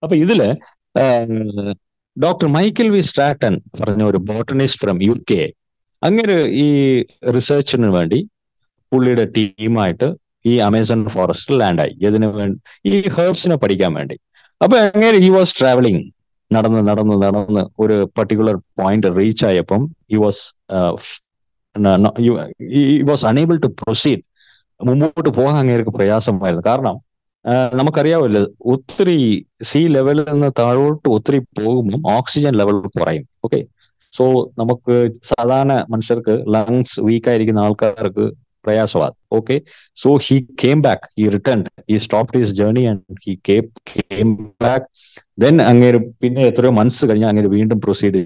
അപ്പൊ ഇതില് doctor Michael V Stratton പറഞ്ഞ ഒരു ബോട്ടണിസ്റ്റ് ഫ്രം യു കെ അങ്ങനെ ഈ റിസർച്ചിന് വേണ്ടി പുള്ളിയുടെ ടീമായിട്ട് ഈ അമേസൺ ഫോറസ്റ്റിൽ ലാൻഡായി ഇതിനു വേണ്ടി ഈ ഹെർബ്സിനെ പഠിക്കാൻ വേണ്ടി അപ്പൊ അങ്ങനെ ഹി വാസ് ട്രാവലിംഗ് നടന്ന് നടന്ന് നടന്ന് ഒരു പർട്ടിക്കുലർ പോയിന്റ് റീച്ച് ആയപ്പം he was was unable to proceed മുമ്പോട്ട് പോകാൻ അങ്ങേർക്ക് പ്രയാസമായിരുന്നു കാരണം നമുക്കറിയാമല്ലോ ഒത്തിരി സീ ലെവലിൽ നിന്ന് താഴോട്ട് ഒത്തിരി പോകുമ്പം ഓക്സിജൻ ലെവൽ കുറയും ഓക്കെ സോ നമുക്ക് സാധാരണ മനുഷ്യർക്ക് ലങ്സ് വീക്ക് ആയിരിക്കുന്ന ആൾക്കാർക്ക് പ്രയാസമാണ് okay so he came back he return he stop his journey and he came back then അങ്ങേര് പിന്നെ എത്രയോ മന്ത്സ് കഴിഞ്ഞ് അങ്ങേര് വീണ്ടും പ്രൊസീഡ്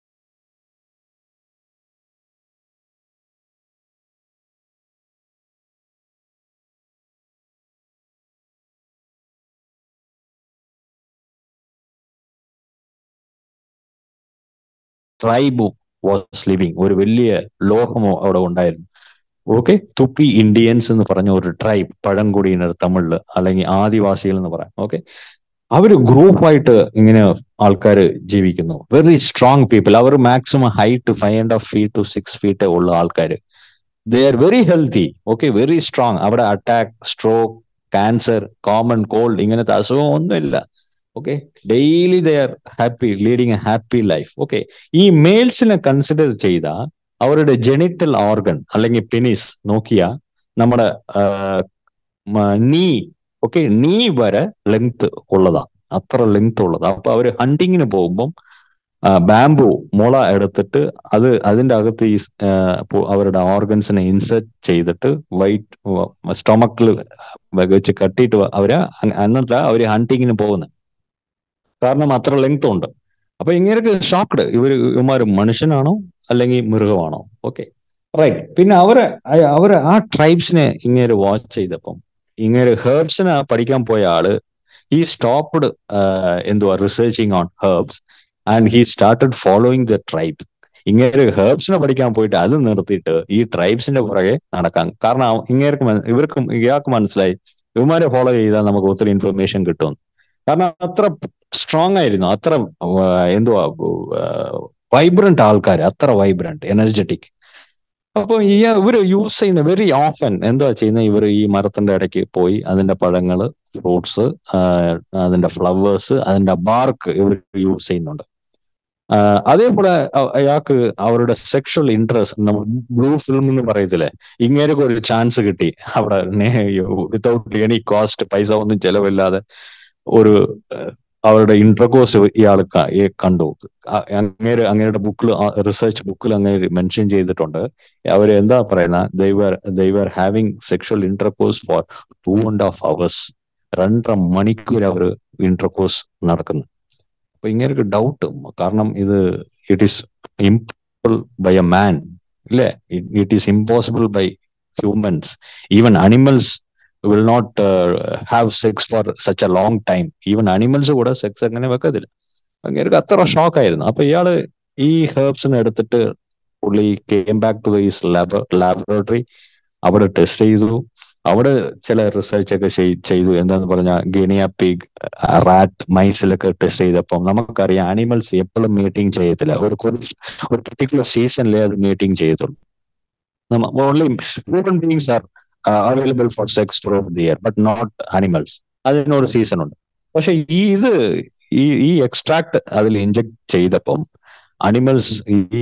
ട്രൈബ് വാസ് ലിവിങ് ഒരു വലിയ ലോകമോ അവിടെ ഉണ്ടായിരുന്നു ഓക്കെ തുപ്പി ഇന്ത്യൻസ് എന്ന് പറഞ്ഞ ഒരു ട്രൈബ് പഴംകുടിയിനർ തമിഴില് അല്ലെങ്കിൽ ആദിവാസികൾ എന്ന് പറയാം ഓക്കെ അവര് ഗ്രൂപ്പായിട്ട് ഇങ്ങനെ ആൾക്കാർ ജീവിക്കുന്നു വെരി സ്ട്രോങ് പീപ്പിൾ അവർ maximum height five and half feet to six feet ഉള്ള ആൾക്കാർ they are very healthy okay very strong അവിടെ attack stroke cancer common cold ഇങ്ങനത്തെ അസുഖം ഒന്നുമില്ല okay daily they are happy leading a happy life okay ഈ മെയിൽസിനെ consider ചെയ്ത അവരുടെ ജെനിറ്റൽ ഓർഗൻ അല്ലെങ്കിൽ പെനിസ് നോക്കിയ നമ്മുടെ നീ ഓക്കെ നീ വരെ ലെങ്ത് ഉള്ളതാ അത്ര ലെങ്ത് ഉള്ളതാ അപ്പൊ അവര് ഹണ്ടിങ്ങിന് പോകുമ്പം ബാംബു മുള എടുത്തിട്ട് അത് അതിന്റെ അകത്ത് ഈ അവരുടെ ഓർഗൻസിനെ ഇൻസെർട്ട് ചെയ്തിട്ട് വൈറ്റ് സ്റ്റൊമക്കിൽ വെച്ച് കട്ടിയിട്ട് അവര് എന്നിട്ട് അവര് ഹണ്ടിങ്ങിന് പോകുന്നത് കാരണം അത്ര ലെങ്ത് ഉണ്ട് അപ്പൊ ഇങ്ങനെ ഷോക്ക്ഡ് ഇവര് ഇവന്മാർ മനുഷ്യനാണോ അല്ലെങ്കിൽ മൃഗമാണോ ഓക്കെ റൈറ്റ് പിന്നെ അവര് അവര് ആ ട്രൈബ്സിനെ ഇങ്ങനെ വാച്ച് ചെയ്തപ്പം ഇങ്ങനെ ഹെർബ്സിനെ പഠിക്കാൻ പോയ ആള് ഈ സ്റ്റോപ്ഡ് എന്തുവാ researching on herbs and he started following the tribe ഇങ്ങനെ ഹെർബ്സിനെ പഠിക്കാൻ പോയിട്ട് അത് നിർത്തിയിട്ട് ഈ ട്രൈബ്സിന്റെ പുറകെ നടക്കാം കാരണം ഇങ്ങേർക്ക് ഇവർക്കും ഇയാൾക്ക് മനസ്സിലായി ഇവന്മാരെ ഫോളോ ചെയ്താൽ നമുക്ക് ഒത്തിരി ഇൻഫർമേഷൻ കിട്ടും കാരണം അത്ര സ്ട്രോങ് ആയിരുന്നു അത്ര എന്തുവാ വൈബ്രന്റ് ആൾക്കാർ അത്ര വൈബ്രന്റ് എനർജറ്റിക് അപ്പോൾ ഈ ഇവർ യൂസ് ചെയ്യുന്ന വെരി ഓഫൻ എന്താ ചെയ്യുന്നത് ഇവർ ഈ മരത്തിന്റെ ഇടയ്ക്ക് പോയി അതിന്റെ പഴങ്ങള് ഫ്രൂട്ട്സ് അതിന്റെ ഫ്ലവേഴ്സ് അതിന്റെ ബാർക്ക് ഇവർ യൂസ് ചെയ്യുന്നുണ്ട് അതേപോലെ അയാൾക്ക് അവരുടെ സെക്ഷൽ ഇൻട്രസ്റ്റ് നമ്മൾ ബ്ലൂ ഫിലിം എന്ന് പറയത്തില്ലേ ഇങ്ങനെ ഒരു ചാൻസ് കിട്ടി അവിടെ വിത്തൗട്ട് എനി കോസ്റ്റ് പൈസ ഒന്നും ചെലവില്ലാതെ ഒരു അവരുടെ ഇന്റർകോഴ്സ് ഇയാൾ കണ്ടു അങ്ങേര് അങ്ങേരുടെ ബുക്കിൽ റിസർച്ച് ബുക്കിൽ അങ്ങേര് മെൻഷൻ ചെയ്തിട്ടുണ്ട് അവർ എന്താ പറയുന്ന they were they were having sexual intercourse for two and half hours രണ്ടര മണിക്കൂർ അവർ ഇന്റർകോഴ്സ് നടക്കുന്നു അപ്പൊ ഇങ്ങനെ ഡൗട്ട് കാരണം ഇത് it is impossible by a man ഇല്ലേ it is impossible by humans even animals will not have sex for such a long time even animals കൂടെ sex അങ്ങനെ വെക്കത്തില്ല അങ്ങനെ അത്ര ഷോക്ക് ആയിരുന്നു അപ്പൊ ഇയാള് ഈ ഹെർബ്സിനെ എടുത്തിട്ട് പുള്ളി came back to these lab laboratory അവിടെ ടെസ്റ്റ് ചെയ്തു അവിടെ ചില റിസർച്ച് ഒക്കെ ചെയ്തു എന്താന്ന് പറഞ്ഞാൽ ഗിനിയ പിഗ് റാറ്റ് മൈസിലൊക്കെ ടെസ്റ്റ് ചെയ്തപ്പം നമുക്കറിയാം ആനിമൽസ് എപ്പോഴും മീറ്റിംഗ് ചെയ്യത്തില്ല ഒരു ഒരു പെർട്ടിക്കുലർ സീസണിലേ അത് മീറ്റിംഗ് ചെയ്യത്തുള്ളൂ only human beings are available for sex through the year but not animals അതിനൊരു സീസൺ ഉണ്ട് പക്ഷെ ഈ ഇത് ഈ ഈ എക്സ്ട്രാക്ട് അതിൽ ഇഞ്ചക്ട് ചെയ്തപ്പം അനിമൽസ് ഈ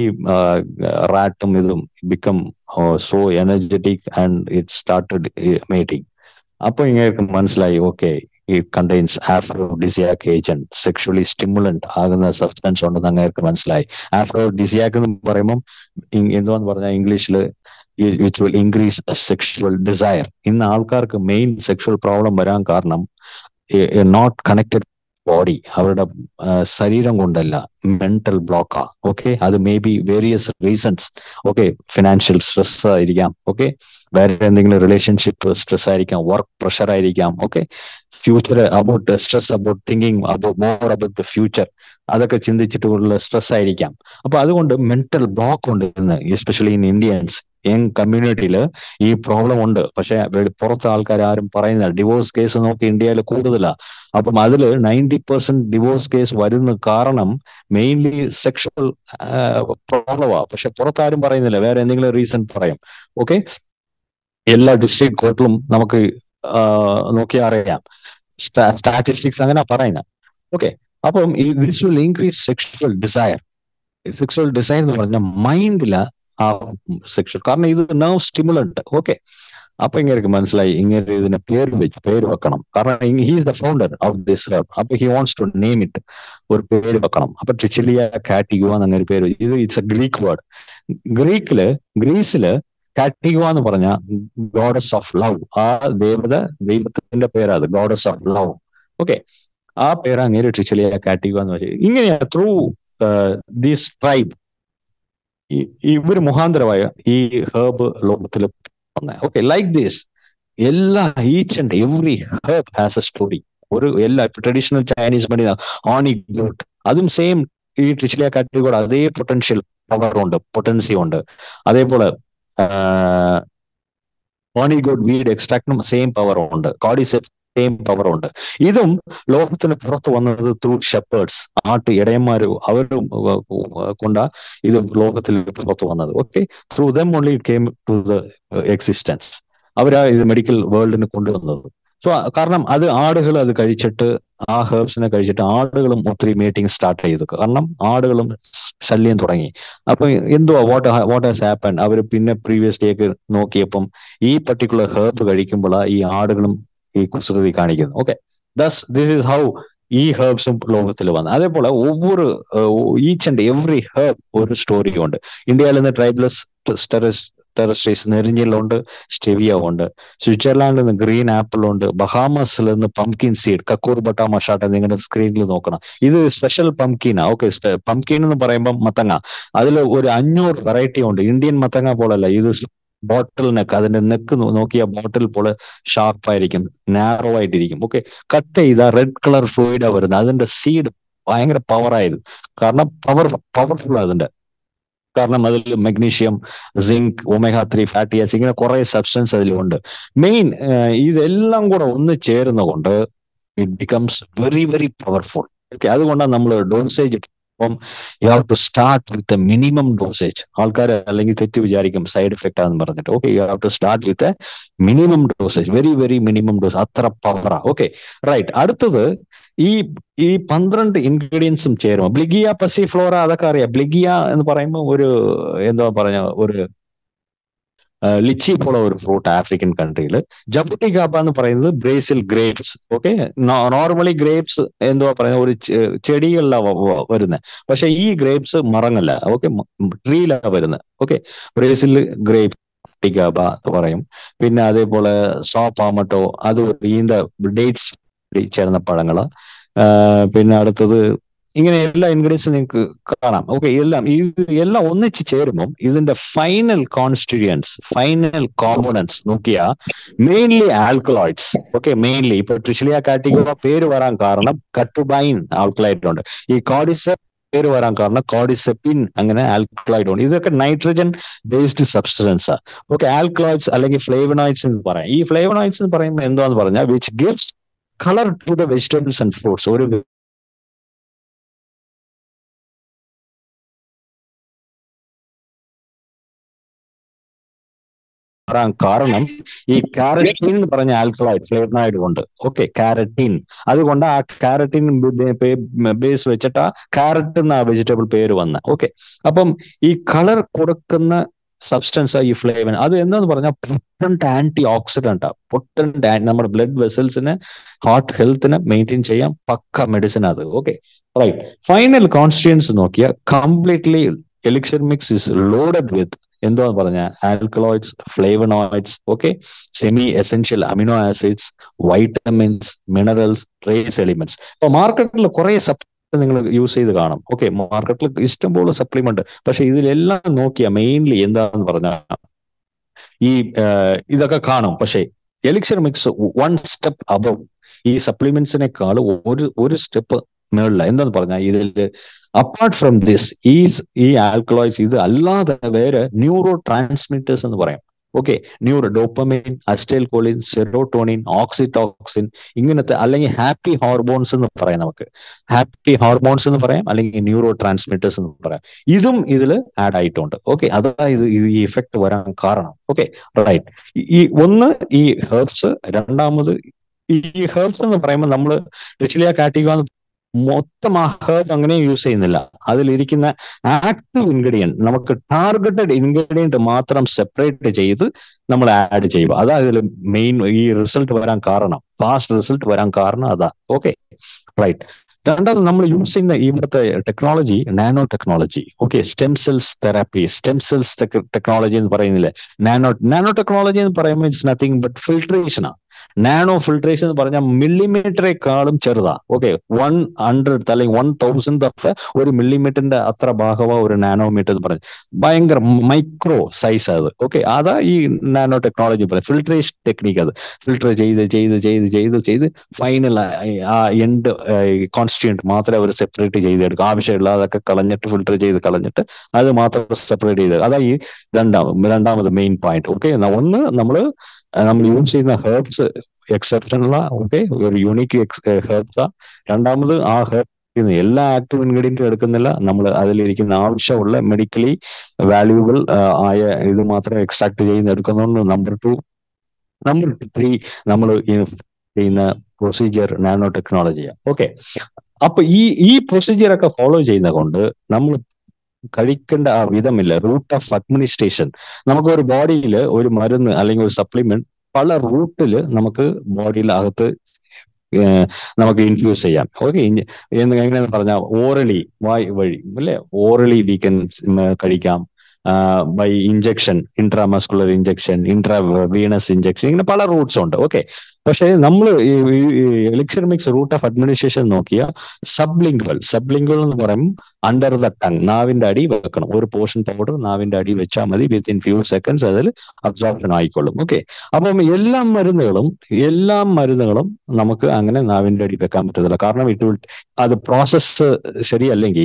റാറ്റും ഇതും become so energetic and it started mating അപ്പൊ ഇങ്ങനെ മനസ്സിലായി okay it contains aphrodisiac agent sexually stimulant ആകുന്ന സബ്സ്റ്റൻസ് ഉണ്ടെന്ന് അങ്ങേർക്ക് മനസ്സിലായി ആഫ്രോഡിസിയാക് എന്ന് പറയുമ്പം എന്തുവാന്ന് പറഞ്ഞാൽ ഇംഗ്ലീഷിൽ which will increase sexual desire ഇന്ന് ആൾക്കാർക്ക് മെയിൻ സെക്ഷുവൽ പ്രോബ്ലം വരാൻ കാരണം നോട്ട് കണക്റ്റഡ് ബോഡി അവരുടെ ശരീരം കൊണ്ടല്ല മെന്റൽ ബ്ലോക്കാ ഓക്കെ അത് may be various reasons okay financial stress ആയിരിക്കാം ഓക്കെ വേറെ എന്തെങ്കിലും റിലേഷൻഷിപ്പ് സ്ട്രെസ് ആയിരിക്കാം വർക്ക് പ്രഷർ ആയിരിക്കാം okay future about stress about thinking about more about the future അതൊക്കെ ചിന്തിച്ചിട്ടുള്ള സ്ട്രെസ് ആയിരിക്കാം അപ്പൊ അതുകൊണ്ട് മെന്റൽ ബ്ലോക്ക് ഉണ്ട് ഇന്ന് എസ്പെഷ്യലി ഇൻ ഇന്ത്യൻസ് യങ് കമ്മ്യൂണിറ്റിയിൽ ഈ പ്രോബ്ലം ഉണ്ട് പക്ഷെ പുറത്തെ ആൾക്കാർ ആരും പറയുന്നില്ല ഡിവോഴ്സ് കേസ് നോക്കി ഇന്ത്യയിൽ കൂടുതലാണ് അപ്പം അതിൽ നയൻറ്റി പെർസെന്റ് ഡിവോഴ്സ് കേസ് വരുന്ന കാരണം മെയിൻലി സെക്ഷൽ പ്രോബ്ലമാണ് പക്ഷെ പുറത്താരും പറയുന്നില്ല വേറെ എന്തെങ്കിലും റീസൺ പറയും ഓക്കെ എല്ലാ ഡിസ്ട്രിക്ട് കോർട്ടിലും നമുക്ക് നോക്കിയാൽ അറിയാം സ്റ്റാറ്റിസ്റ്റിക്സ് അങ്ങനെ പറയുന്നത് ഓക്കെ അപ്പം ഈ this will increase sexual desire sexual desire എന്ന് പറഞ്ഞാൽ മൈൻഡില ആ സെക്ഷൽ കാരണം ഇത് നെർവ് സ്റ്റിമുലന്റ് ഓക്കെ അപ്പൊ ഇങ്ങനെ മനസ്സിലായി ഇങ്ങനെ ഇതിനെ പേര് വെച്ച് പേര് വെക്കണം കാരണം he's the founder of this herb അപ്പൊ he wants to name it ഒരു പേര് വെക്കണം അപ്പൊ ട്രിച്ചിലിയ കാറ്റിഗുവ എന്നൊരു പേര് ഇത് ഇറ്റ്സ് എ ഗ്രീക്ക് വേർഡ് ഗ്രീക്കില് ഗ്രീസില് കാറ്റിഗുവ എന്ന് പറഞ്ഞ ഗോഡസ് ഓഫ് ലവ് ആ ദേവത ദൈവത്തിന്റെ പേരാ അത് ഗോഡസ് ഓഫ് ലവ് ഓക്കെ ആ പേര് അങ്ങേര് ട്രിച്ചിലിയ കാറ്റിഗുവ എന്ന് വെച്ചാൽ ഇങ്ങനെയാ ത്രൂ ദീസ് ട്രൈബ് ഇവര് മുഖാന്തരമായ ഈ ഹേർബ് ലോകത്തിൽ ഓക്കെ ലൈക്ക് ദിസ് എല്ലാ each and every herb has a story ഒരു എല്ലാ ട്രഡീഷണൽ ചൈനീസ് മണി ഓണി ഗോട്ട് അതും സെയിം ഈ ട്രിച്ചിലിയ കാറ്റഗറി അതേ പൊട്ടൻഷ്യൽ പവർ ഉണ്ട് പൊട്ടൻസി ഉണ്ട് അതേപോലെ ഓണി ഗോഡ് വീഡ് എക്സ്ട്രാക്ടിനും സെയിം പവർ ഉണ്ട് കോഡിസെറ്റ് സെയിം പവർ ഉണ്ട് ഇതും ലോകത്തിന് പുറത്ത് വന്നത് ത്രൂ ഷെപ്പേർഡ്സ് ആട്ട് ഇടയന്മാര് അവരും കൊണ്ട ഇത് ലോകത്തിൽ പുറത്ത് വന്നത് okay through them only it came to the existence അവരാ ഇത് മെഡിക്കൽ വേൾഡിന് കൊണ്ടുവന്നത് സോ കാരണം അത് ആടുകൾ അത് കഴിച്ചിട്ട് ആ ഹേർബ്സിനെ കഴിച്ചിട്ട് ആടുകളും ഒത്തിരി മീറ്റിംഗ് സ്റ്റാർട്ട് ചെയ്തു കാരണം ആടുകളും ശല്യം തുടങ്ങി അപ്പൊ എന്തുവാ വാട്ട് വാട്ട് ഹാസ് ഹാപ്പൻ അവർ പിന്നെ പ്രീവിയസ് ഡേക്ക് നോക്കിയപ്പം ഈ പർട്ടിക്കുലർ ഹേർബ് കഴിക്കുമ്പോഴാണ് ഈ ആടുകളും ഈ കുസൃതി കാണിക്കുന്നു okay thus this is how ഈ ഹേർബ്സും ലോകത്തിൽ വന്നു അതേപോലെ ഒവ്വൊരു ഈച്ച് ആൻഡ് എവറി ഹേർബ് ഒരു സ്റ്റോറി ഉണ്ട് ഇന്ത്യയിൽ നിന്ന് ട്രൈബ്ലസ് ടെറസ്ട്രീസ് നെരിഞ്ഞിലുണ്ട് സ്റ്റെവിയ ഉണ്ട് സ്വിറ്റ്സർലാൻഡിൽ നിന്ന് ഗ്രീൻ ആപ്പിൾ ഉണ്ട് ബഹാമസിൽ നിന്ന് പംകിൻ സീഡ് കക്കൂർ ബട്ട മഷാട്ട നിങ്ങളുടെ സ്ക്രീനിൽ നോക്കണം ഇത് സ്പെഷ്യൽ പംകിനാ ഓക്കെ പംകിൻ എന്ന് പറയുമ്പോൾ മത്തങ്ങ അതിൽ ഒരു അഞ്ഞൂറ് വെറൈറ്റി ഉണ്ട് ഇന്ത്യൻ മത്തങ്ങ പോലല്ല ഇത് ബോട്ടിൽ നെക്ക് അതിന്റെ നെക്ക് നോക്കിയ ബോട്ടിൽ പോലെ ഷാർപ്പായിരിക്കും നാരോ ആയിട്ടിരിക്കും ഓക്കെ കട്ട് ചെയ്ത റെഡ് കളർ ഫ്ലൂയിഡാ വരുന്നത് അതിന്റെ സീഡ് ഭയങ്കര പവർ ആയിരുന്നു കാരണം പവർ പവർഫുൾ അതിന്റെ കാരണം അതിൽ magnesium zinc omega three fatty acid ഇങ്ങനെ കുറെ സബ്സ്റ്റൻസ് അതിലുണ്ട് മെയിൻ ഇതെല്ലാം കൂടെ ഒന്ന് ചേരുന്നതുകൊണ്ട് it becomes very very powerful okay അതുകൊണ്ടാണ് നമ്മൾ ഡോസേജ് അപ്പം you have to start with a minimum dosage ആൾക്കാർ അല്ലെങ്കിൽ തെറ്റ് വിചാരിക്കും സൈഡ് എഫക്റ്റ് ആണെന്ന് പറഞ്ഞിട്ട് okay you have to start with a minimum dosage very very minimum dose അത്ര പവറാ ഓക്കെ റൈറ്റ് അടുത്തത് ഈ ഈ പന്ത്രണ്ട് ഇൻഗ്രീഡിയൻസും ചേരും ബ്ലിഗിയ പസിഫ്ലോറ അതൊക്കെ അറിയാം ബ്ലിഗിയ എന്ന് പറയുമ്പോൾ ഒരു എന്താ പറഞ്ഞ ഒരു ലിച്ചി പോലെ ഒരു ഫ്രൂട്ട് ആഫ്രിക്കൻ കൺട്രിയിൽ ജബുട്ടി ഗാബ എന്ന് പറയുന്നത് Brazil grapes okay normally grapes എന്തുവാ പറയുന്നത് ഒരു ചെടികളിലാണ് വരുന്നത് പക്ഷെ ഈ ഗ്രേപ്സ് മറങ്ങല്ല ഓക്കെ ട്രീയിലാണ് വരുന്നത് ഓക്കെ ബ്രേസിൽ ഗ്രേപ്പ് ടിഗാബ എന്ന് പറയും പിന്നെ അതേപോലെ സോപ്പാമട്ടോ അത് ഈന്ത ഡേറ്റ്സ് ചേർന്ന പഴങ്ങള് പിന്നെ അടുത്തത് ഇങ്ങനെ എല്ലാ ഇൻഗ്രീഡിയൻസും നിങ്ങൾക്ക് കാണാം ഓക്കെ എല്ലാം ഇത് എല്ലാം ഒന്നിച്ച് ചേരുമ്പം ഇതിന്റെ ഫൈനൽ കോൺസ്റ്റിറ്റ്യൂയൻസ് ഫൈനൽ കോമ്പണൻസ് നോക്കിയാ മെയിൻലി ആൽക്കലോയിഡ്സ് ഓക്കെ മെയിൻലി ഇപ്പൊ ട്രിഷിലിയ കാറ്റിഗോ പേര് വരാൻ കാരണം കട്ടുബൈൻ ആൽക്കലൈഡ് ഉണ്ട് ഈ കോഡിസ പേര് വരാൻ കാരണം കോഡിസെപ്പിൻ അങ്ങനെ ആൽക്കലോയിഡ് ഉണ്ട് ഇതൊക്കെ nitrogen based substance okay alkaloids അല്ലെങ്കിൽ ഫ്ലേവനോയിഡ്സ് എന്ന് പറയാം ഈ ഫ്ലേവനോയിഡ്സ് എന്ന് പറയുമ്പോൾ എന്താന്ന് പറഞ്ഞാൽ which gives colour to the vegetables and fruits ഒരു വരാൻ കാരണം ഈ കാരറ്റീൻ എന്ന് പറഞ്ഞ ആൽക്കലൈഡ് ഫ്ലേവനോയിഡ് ഉണ്ട് ഓക്കെ കാരറ്റീൻ അതുകൊണ്ട് ആ കാരറ്റീൻ ബേസ് വെച്ചിട്ട് ആ കാരറ്റ് എന്ന വെജിറ്റബിൾ പേര് വന്ന ഓക്കെ അപ്പം ഈ കളർ കൊടുക്കുന്ന സബ്സ്റ്റൻസ് ഈ ഫ്ലേവൻ അത് എന്താന്ന് പറഞ്ഞാൽ പൊട്ടന്റ് ആന്റി ഓക്സിഡന്റ് പൊട്ടന്റ് നമ്മുടെ ബ്ലഡ് വെസൽസിന് ഹാർട്ട് ഹെൽത്തിനെ മെയിൻറ്റെയിൻ ചെയ്യാൻ പക്ക മെഡിസിൻ അത് ഓക്കെ റൈറ്റ് ഫൈനൽ കോൺസ്റ്റിറ്റ്യൻസ് നോക്കിയാൽ completely elixir mix is loaded with എന്താന്ന് പറഞ്ഞ alkaloids flavonoids okay semi essential amino acids vitamins minerals trace elements ഇപ്പൊ മാർക്കറ്റിൽ കുറെ നിങ്ങൾ യൂസ് ചെയ്ത് കാണും ഓക്കെ മാർക്കറ്റിൽ ഇഷ്ടംപോലെ സപ്ലിമെന്റ് പക്ഷെ ഇതിലെല്ലാം നോക്കിയാൽ മെയിൻലി എന്താന്ന് പറഞ്ഞാൽ ഈ ഇതൊക്കെ കാണും പക്ഷേ elixir mix one step above ഈ സപ്ലിമെന്റ്സിനേക്കാൾ ഒരു ഒരു സ്റ്റെപ്പ് മേളില എന്താന്ന് പറഞ്ഞാൽ ഇതിൽ അപ്പാർട്ട് ഫ്രം ദിസ് ഈ ഈ ആൽക്കലോയ്സ് ഇത് അല്ലാതെ വേറെ ന്യൂറോ ട്രാൻസ്മിറ്റേഴ്സ് എന്ന് പറയാം okay neuro dopamine acetylcholine serotonin oxytocin ഇങ്ങനത്തെ അല്ലെങ്കിൽ ഹാപ്പി ഹോർമോൺസ് എന്ന് പറയാം നമുക്ക് ഹാപ്പി ഹോർമോൺസ് എന്ന് പറയാം അല്ലെങ്കിൽ ന്യൂറോ ട്രാൻസ്മിറ്റേഴ്സ് എന്ന് പറയാം ഇതും ഇതിൽ ആഡ് ആയിട്ടുണ്ട് ഓക്കെ അതായത് ഇത് ഈ ഇഫക്റ്റ് വരാൻ കാരണം ഓക്കെ റൈറ്റ് ഈ ഒന്ന് ഈ ഹെർബ്സ് രണ്ടാമത് ഈ ഹെർബ്സ് എന്ന് പറയുമ്പോൾ നമ്മൾ റിച്ചിലിയ കാറ്റിക മൊത്തം ആ ഹേർബ് അങ്ങനെ യൂസ് ചെയ്യുന്നില്ല അതിലിരിക്കുന്ന ആക്റ്റീവ് ഇൻഗ്രീഡിയൻറ്റ് നമുക്ക് ടാർഗറ്റഡ് ഇൻഗ്രീഡിയൻറ്റ് മാത്രം സെപ്പറേറ്റ് ചെയ്ത് നമ്മൾ ആഡ് ചെയ്യുക അതാ ഇതിൽ മെയിൻ ഈ റിസൾട്ട് വരാൻ കാരണം ഫാസ്റ്റ് റിസൾട്ട് വരാൻ കാരണം അതാ ഓക്കെ റൈറ്റ് രണ്ടാമത് നമ്മൾ യൂസ് ചെയ്യുന്ന ഇവിടുത്തെ technology nano technology okay stem cells therapy stem cells technology എന്ന് പറയുന്നില്ലേ നാനോ നാനോ ടെക്നോളജി എന്ന് പറയുമ്പോൾ ഇറ്റ്സ് നത്തിങ് ബട്ട് ഫിൽട്രേഷനാണ് നാനോ ഫിൽട്രേഷൻ എന്ന് പറഞ്ഞാൽ മില്ലിമീറ്ററേക്കാളും ചെറുതാ ഓക്കെ വൺ ഹൺഡ്രഡ് അല്ലെങ്കിൽ വൺ തൗസൻഡ് ഓഫ് ഒരു മില്ലിമീറ്ററിന്റെ അത്ര ഭാഗമാ ഒരു നാനോമീറ്റർ എന്ന് പറഞ്ഞു ഭയങ്കര മൈക്രോ സൈസ് അത് ഓക്കെ അതാ ഈ നാനോ ടെക്നോളജി പറയുന്നത് ഫിൽട്രേഷൻ ടെക്നിക്ക് അത് ഫിൽട്ടർ ചെയ്ത് ചെയ്ത് ചെയ്ത് ചെയ്ത് ചെയ്ത് ഫൈനൽ ആ എൻഡ് കോൺസ്റ്റിറ്റ്യൂന്റ് മാത്രമേ അവർ സെപ്പറേറ്റ് ചെയ്തെടുക്കും ആവശ്യമുള്ള അതൊക്കെ കളഞ്ഞിട്ട് ഫിൽട്ടർ ചെയ്ത് കളഞ്ഞിട്ട് അത് മാത്രം സെപ്പറേറ്റ് ചെയ്ത് അതാ ഈ രണ്ടാമത് രണ്ടാമത് മെയിൻ പോയിന്റ് ഓക്കെ ഒന്ന് നമ്മൾ നമ്മൾ യൂസ് ചെയ്യുന്ന ഹെർബ്സ് എക്സെപ്ഷനുള്ള ഓക്കെ ഒരു യൂണിക് ഹെർബ്സാ രണ്ടാമത് ആ ഹെർബ് എല്ലാ ആക്റ്റീവ് ഇൻഗ്രീഡിയൻറ്റും എടുക്കുന്നില്ല നമ്മൾ അതിലിരിക്കുന്ന ആവശ്യമുള്ള മെഡിക്കലി വാല്യൂബിൾ ആയ ഇത് മാത്രം എക്സ്ട്രാക്ട് ചെയ്യുന്ന എടുക്കുന്നുണ്ട് നമ്പർ ടു നമ്പർ ത്രീ നമ്മൾ ചെയ്യുന്ന പ്രൊസീജിയർ നാനോ ടെക്നോളജിയാണ് ഓക്കെ അപ്പൊ ഈ ഈ പ്രൊസീജിയർ ഒക്കെ ഫോളോ ചെയ്യുന്ന കൊണ്ട് നമ്മൾ കഴിക്കേണ്ട ആ വിധമില്ല റൂട്ട് ഓഫ് അഡ്മിനിസ്ട്രേഷൻ നമുക്ക് ഒരു ബോഡിയിൽ ഒരു മരുന്ന് അല്ലെങ്കിൽ ഒരു സപ്ലിമെന്റ് പല റൂട്ടിൽ നമുക്ക് ബോഡിയിൽ അകത്ത് നമുക്ക് ഇൻഫ്യൂസ് ചെയ്യാം ഓക്കെ എങ്ങനെയാന്ന് പറഞ്ഞാൽ ഓറലി വായ് വഴി അല്ലേ ഓറലി വി കൻ കഴിക്കാം by injection intramuscular injection intravenous injection ഇങ്ങനെ പല റൂട്ട്സ് ഉണ്ട് ഓക്കെ പക്ഷേ നമ്മൾ elixir mix route of administration നോക്കിയ സബ്ലിംഗ്വൽ സബ്ലിംഗ്വൽ എന്ന് പറയുമ്പോൾ അണ്ടർ ദ ടങ് നാവിന്റെ അടി വെക്കണം ഒരു പോർഷൻ പൗഡർ നാവിന്റെ അടി വെച്ചാൽ മതി വിത്തിൻ ഫ്യൂ സെക്കൻഡ്സ് അതിൽ അബ്സോർപ്ഷൻ ആയിക്കൊള്ളും ഓക്കെ അപ്പം എല്ലാ മരുന്നുകളും എല്ലാ മരുന്നുകളും നമുക്ക് അങ്ങനെ നാവിന്റെ അടി വെക്കാൻ പറ്റത്തില്ല കാരണം ഇറ്റ് വിൽ അത് പ്രോസസ്സ് ശരിയല്ലെങ്കിൽ